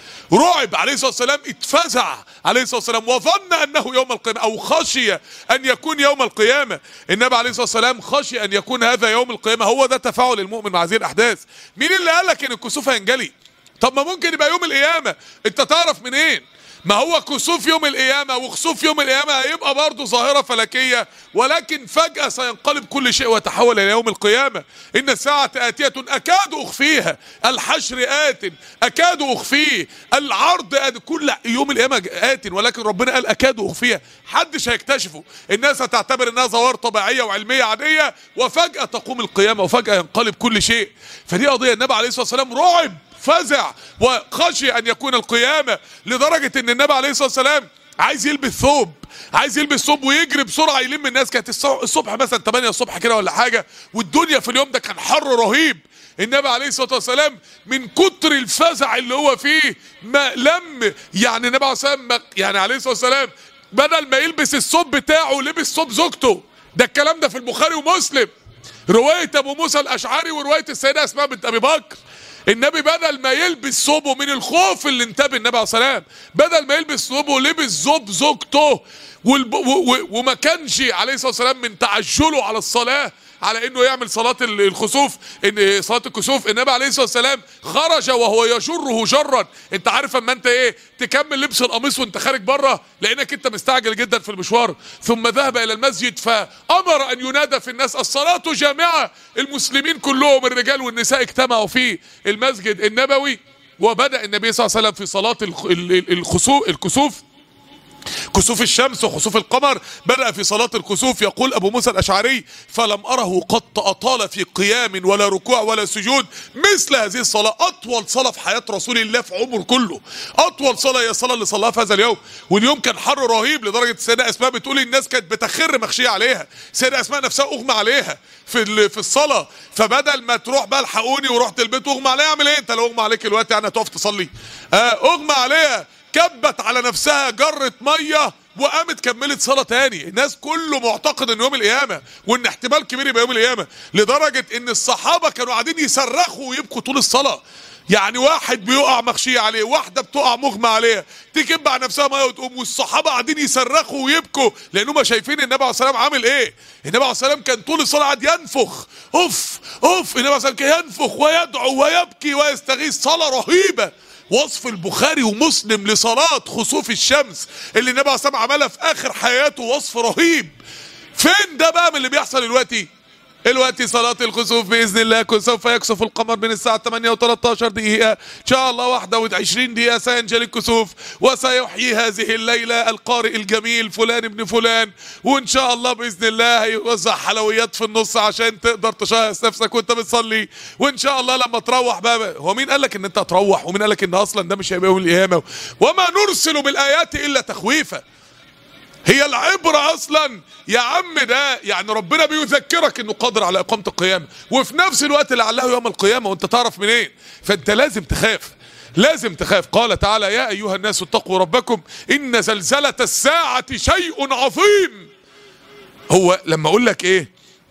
رعب عليه الصلاه والسلام اتفزع عليه الصلاه والسلام وظن انه يوم القيامه او خشي ان يكون يوم القيامه النبي عليه الصلاه والسلام خشي ان يكون هذا يوم القيامه هو ده تفاعل المؤمن مع هذه الاحداث مين اللي قال لك ان الكسوف هينجلي طب ما ممكن يبقى يوم القيامه انت تعرف منين ما هو كسوف يوم القيامة وخسوف يوم القيامة هيبقى برضه ظاهرة فلكية ولكن فجأة سينقلب كل شيء ويتحول إلى يوم القيامة إن الساعة آتية أكاد أخفيها الحشر آت أكاد أخفيه العرض آت كل يوم القيامة آت ولكن ربنا قال أكاد أخفيها حدش هيكتشفه الناس هتعتبر إنها ظواهر طبيعية وعلمية عادية وفجأة تقوم القيامة وفجأة ينقلب كل شيء فدي قضية النبي عليه الصلاة والسلام رعب فزع وخشي ان يكون القيامه لدرجه ان النبي عليه الصلاه والسلام عايز يلبس ثوب عايز يلبس ثوب ويجري بسرعه يلم الناس كانت الص- الصبح مثلا 8 الصبح كده ولا حاجه والدنيا في اليوم ده كان حر رهيب النبي عليه الصلاه والسلام من كتر الفزع اللي هو فيه ما لم يعني النبي عليه الصلاه والسلام ما- يعني عليه الصلاه والسلام بدل ما يلبس الثوب بتاعه لبس ثوب زوجته ده الكلام ده في البخاري ومسلم روايه ابو موسى الاشعري وروايه السيده اسماء بنت ابي بكر النبي بدل ما يلبس ثوبه من الخوف اللي انتبه النبي عليه السلام بدل ما يلبس ثوبه لبس ثوب زوجته والب... و... و... وما كانش عليه الصلاه والسلام من تعجله على الصلاه على انه يعمل صلاه الخسوف ان صلاه الكسوف النبي عليه الصلاه والسلام خرج وهو يجره جرا انت عارف اما انت ايه تكمل لبس القميص وانت خارج بره لانك انت مستعجل جدا في المشوار ثم ذهب الى المسجد فامر ان ينادى في الناس الصلاه جامعه المسلمين كلهم الرجال والنساء اجتمعوا في المسجد النبوي وبدا النبي صلى الله عليه وسلم في صلاه الخسوف الكسوف كسوف الشمس وخسوف القمر بدأ في صلاة الكسوف يقول أبو موسى الأشعري فلم أره قط أطال في قيام ولا ركوع ولا سجود مثل هذه الصلاة أطول صلاة في حياة رسول الله في عمره كله أطول صلاة هي الصلاة اللي صلاها في هذا اليوم واليوم كان حر رهيب لدرجة السيدة أسماء بتقول الناس كانت بتخر مخشية عليها السيدة أسماء نفسها أغمى عليها في في الصلاة فبدل ما تروح بقى الحقوني ورحت البيت أغمى عليها أعمل إيه أنت لو أغمى عليك الوقت يعني هتقف تصلي آه أغمى عليها كبت على نفسها جرة مية وقامت كملت صلاة تاني الناس كله معتقد ان يوم القيامة وان احتمال كبير يبقى يوم القيامة لدرجة ان الصحابة كانوا قاعدين يصرخوا ويبكوا طول الصلاة يعني واحد بيقع مغشية عليه واحدة بتقع مغمى عليها تكب على نفسها ميه وتقوم والصحابة قاعدين يصرخوا ويبكوا لانهم شايفين النبي عليه السلام عامل ايه النبي عليه السلام كان طول الصلاة قاعد ينفخ اوف اوف النبي عليه السلام كان ينفخ ويدعو ويبكي ويستغيث صلاة رهيبة وصف البخاري ومسلم لصلاة خسوف الشمس اللي النبي عليه الصلاة عملها في آخر حياته وصف رهيب فين ده بقى من اللي بيحصل دلوقتي دلوقتي صلاة الخسوف بإذن الله سوف يكسف القمر بين الساعة 8 و13 دقيقة إن شاء الله واحدة وعشرين دقيقة سينجلي الكسوف وسيحيي هذه الليلة القارئ الجميل فلان ابن فلان وإن شاء الله بإذن الله هيوزع حلويات في النص عشان تقدر تشهس نفسك وأنت بتصلي وإن شاء الله لما تروح بقى هو مين قال لك إن أنت هتروح ومين قال لك إن أصلا ده مش هيبقى يوم القيامة وما نرسل بالآيات إلا تخويفا هي العبرة اصلا يا عم ده يعني ربنا بيذكرك انه قادر على اقامة القيامة وفي نفس الوقت لعله يوم القيامة وانت تعرف منين فانت لازم تخاف لازم تخاف قال تعالى يا ايها الناس اتقوا ربكم ان زلزلة الساعة شيء عظيم هو لما اقول لك ايه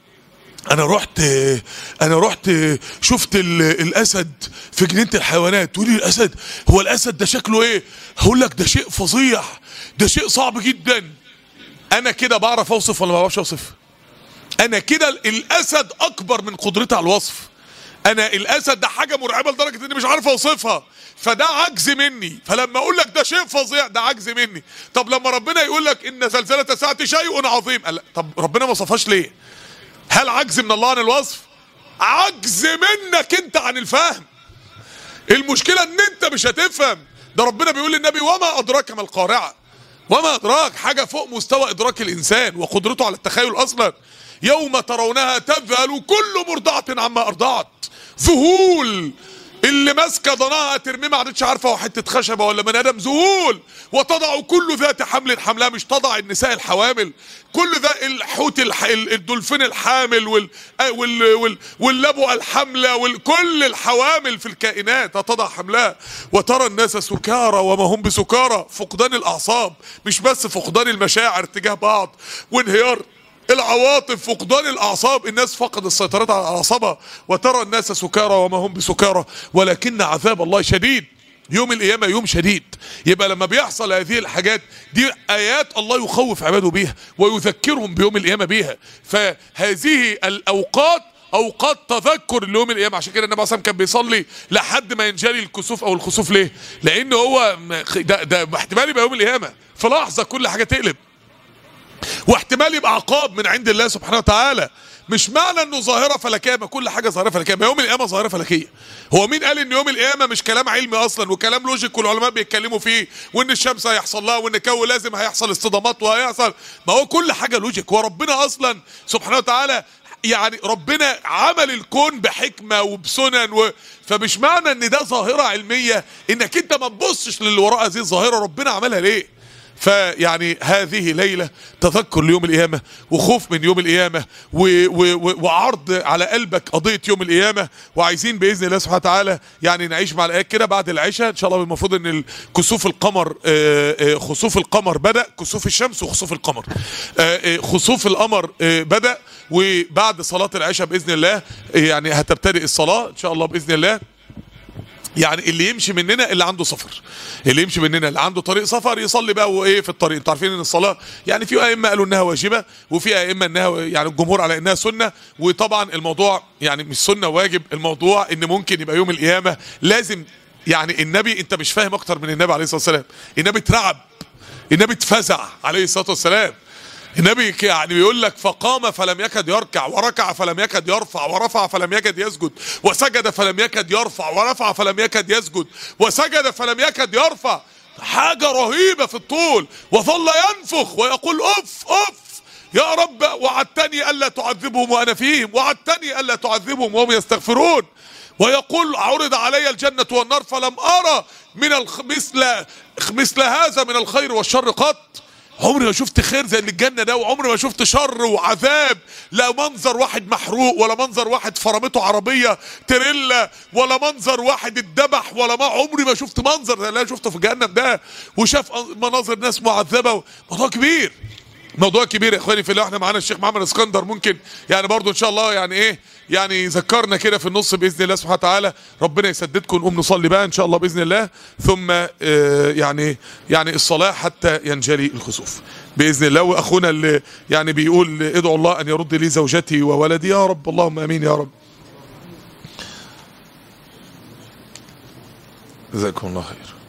انا رحت انا رحت شفت الاسد في جنينه الحيوانات تقول لي الاسد هو الاسد ده شكله ايه هقول لك ده شيء فظيع ده شيء صعب جدا انا كده بعرف اوصف ولا ما بعرفش اوصف انا كده الاسد اكبر من قدرتي على الوصف انا الاسد ده حاجه مرعبه لدرجه اني مش عارف اوصفها فده عجز مني فلما اقول لك ده شيء فظيع ده عجز مني طب لما ربنا يقول لك ان زلزله الساعه شيء عظيم قال طب ربنا ما وصفهاش ليه هل عجز من الله عن الوصف عجز منك انت عن الفهم المشكله ان انت مش هتفهم ده ربنا بيقول للنبي وما ادراك ما القارعه وما ادراك حاجه فوق مستوى ادراك الانسان وقدرته على التخيل اصلا يوم ترونها تذهل كل مرضعه عما ارضعت ذهول اللي ماسكه ضناها ترميه ما عادتش عارفه هو حته خشبه ولا بني ادم ذهول وتضع كل ذات حمل حملها مش تضع النساء الحوامل كل ذا الحوت الح... الدولفين الحامل وال... وال... وال... واللبوه الحامله وكل الحوامل في الكائنات تضع حملها وترى الناس سكارى وما هم بسكارى فقدان الاعصاب مش بس فقدان المشاعر تجاه بعض وانهيار العواطف فقدان الاعصاب الناس فقد السيطرة على اعصابها وترى الناس سكارى وما هم بسكارى ولكن عذاب الله شديد يوم القيامة يوم شديد يبقى لما بيحصل هذه الحاجات دي آيات الله يخوف عباده بيها ويذكرهم بيوم القيامة بيها فهذه الأوقات اوقات تذكر ليوم القيامه عشان كده النبي عليه كان بيصلي لحد ما ينجلي الكسوف او الخسوف ليه لان هو ده, ده احتمال يبقى يوم القيامه في لحظه كل حاجه تقلب واحتمال يبقى عقاب من عند الله سبحانه وتعالى مش معنى انه ظاهره فلكيه ما كل حاجه ظاهره فلكيه ما يوم القيامه ظاهره فلكيه هو مين قال ان يوم القيامه مش كلام علمي اصلا وكلام لوجيك والعلماء بيتكلموا فيه وان الشمس هيحصل لها وان الجو لازم هيحصل اصطدامات وهيحصل ما هو كل حاجه لوجيك وربنا اصلا سبحانه وتعالى يعني ربنا عمل الكون بحكمه وبسنن و... فمش معنى ان ده ظاهره علميه انك انت ما تبصش للي وراء هذه الظاهره ربنا عملها ليه فيعني هذه ليلة تذكر ليوم القيامة وخوف من يوم القيامة و و و وعرض على قلبك قضية يوم القيامة وعايزين بإذن الله سبحانه وتعالى يعني نعيش مع الآيات كده بعد العشاء إن شاء الله المفروض إن كسوف القمر آه، آه، خسوف القمر بدأ كسوف الشمس وخسوف القمر آه، آه، خسوف القمر آه، بدأ وبعد صلاة العشاء بإذن الله آه، يعني هتبتدئ الصلاة إن شاء الله بإذن الله يعني اللي يمشي مننا اللي عنده سفر اللي يمشي مننا اللي عنده طريق سفر يصلي بقى وايه في الطريق انتوا عارفين ان الصلاه يعني في ائمه قالوا انها واجبه وفي ائمه انها يعني الجمهور على انها سنه وطبعا الموضوع يعني مش سنه واجب الموضوع ان ممكن يبقى يوم القيامه لازم يعني النبي انت مش فاهم اكتر من النبي عليه الصلاه والسلام النبي اترعب النبي اتفزع عليه الصلاه والسلام النبي ك- يعني بيقول لك فقام فلم يكد يركع وركع فلم يكد يرفع ورفع فلم يكد يسجد وسجد فلم يكد يرفع ورفع فلم يكد يسجد وسجد فلم يكد يرفع حاجة رهيبة في الطول وظل ينفخ ويقول أف أف يا رب وعدتني ألا تعذبهم وأنا فيهم وعدتني ألا تعذبهم وهم يستغفرون ويقول عرض علي الجنة والنار فلم أرى من الخ... مثل مثل هذا من الخير والشر قط عمري ما شفت خير زي اللي الجنه ده وعمري ما شفت شر وعذاب لا منظر واحد محروق ولا منظر واحد فرمته عربيه تريلا ولا منظر واحد اتذبح ولا ما عمري ما شفت منظر زي اللي انا شفته في جهنم ده وشاف مناظر ناس معذبه موضوع كبير موضوع كبير يا اخواني في الله احنا معانا الشيخ محمد اسكندر ممكن يعني برضو ان شاء الله يعني ايه يعني يذكرنا كده في النص باذن الله سبحانه وتعالى ربنا يسددكم نقوم نصلي بقى ان شاء الله باذن الله ثم آه يعني يعني الصلاه حتى ينجلي الخسوف باذن الله واخونا اللي يعني بيقول ادعوا الله ان يرد لي زوجتي وولدي يا رب اللهم امين يا رب جزاكم الله خير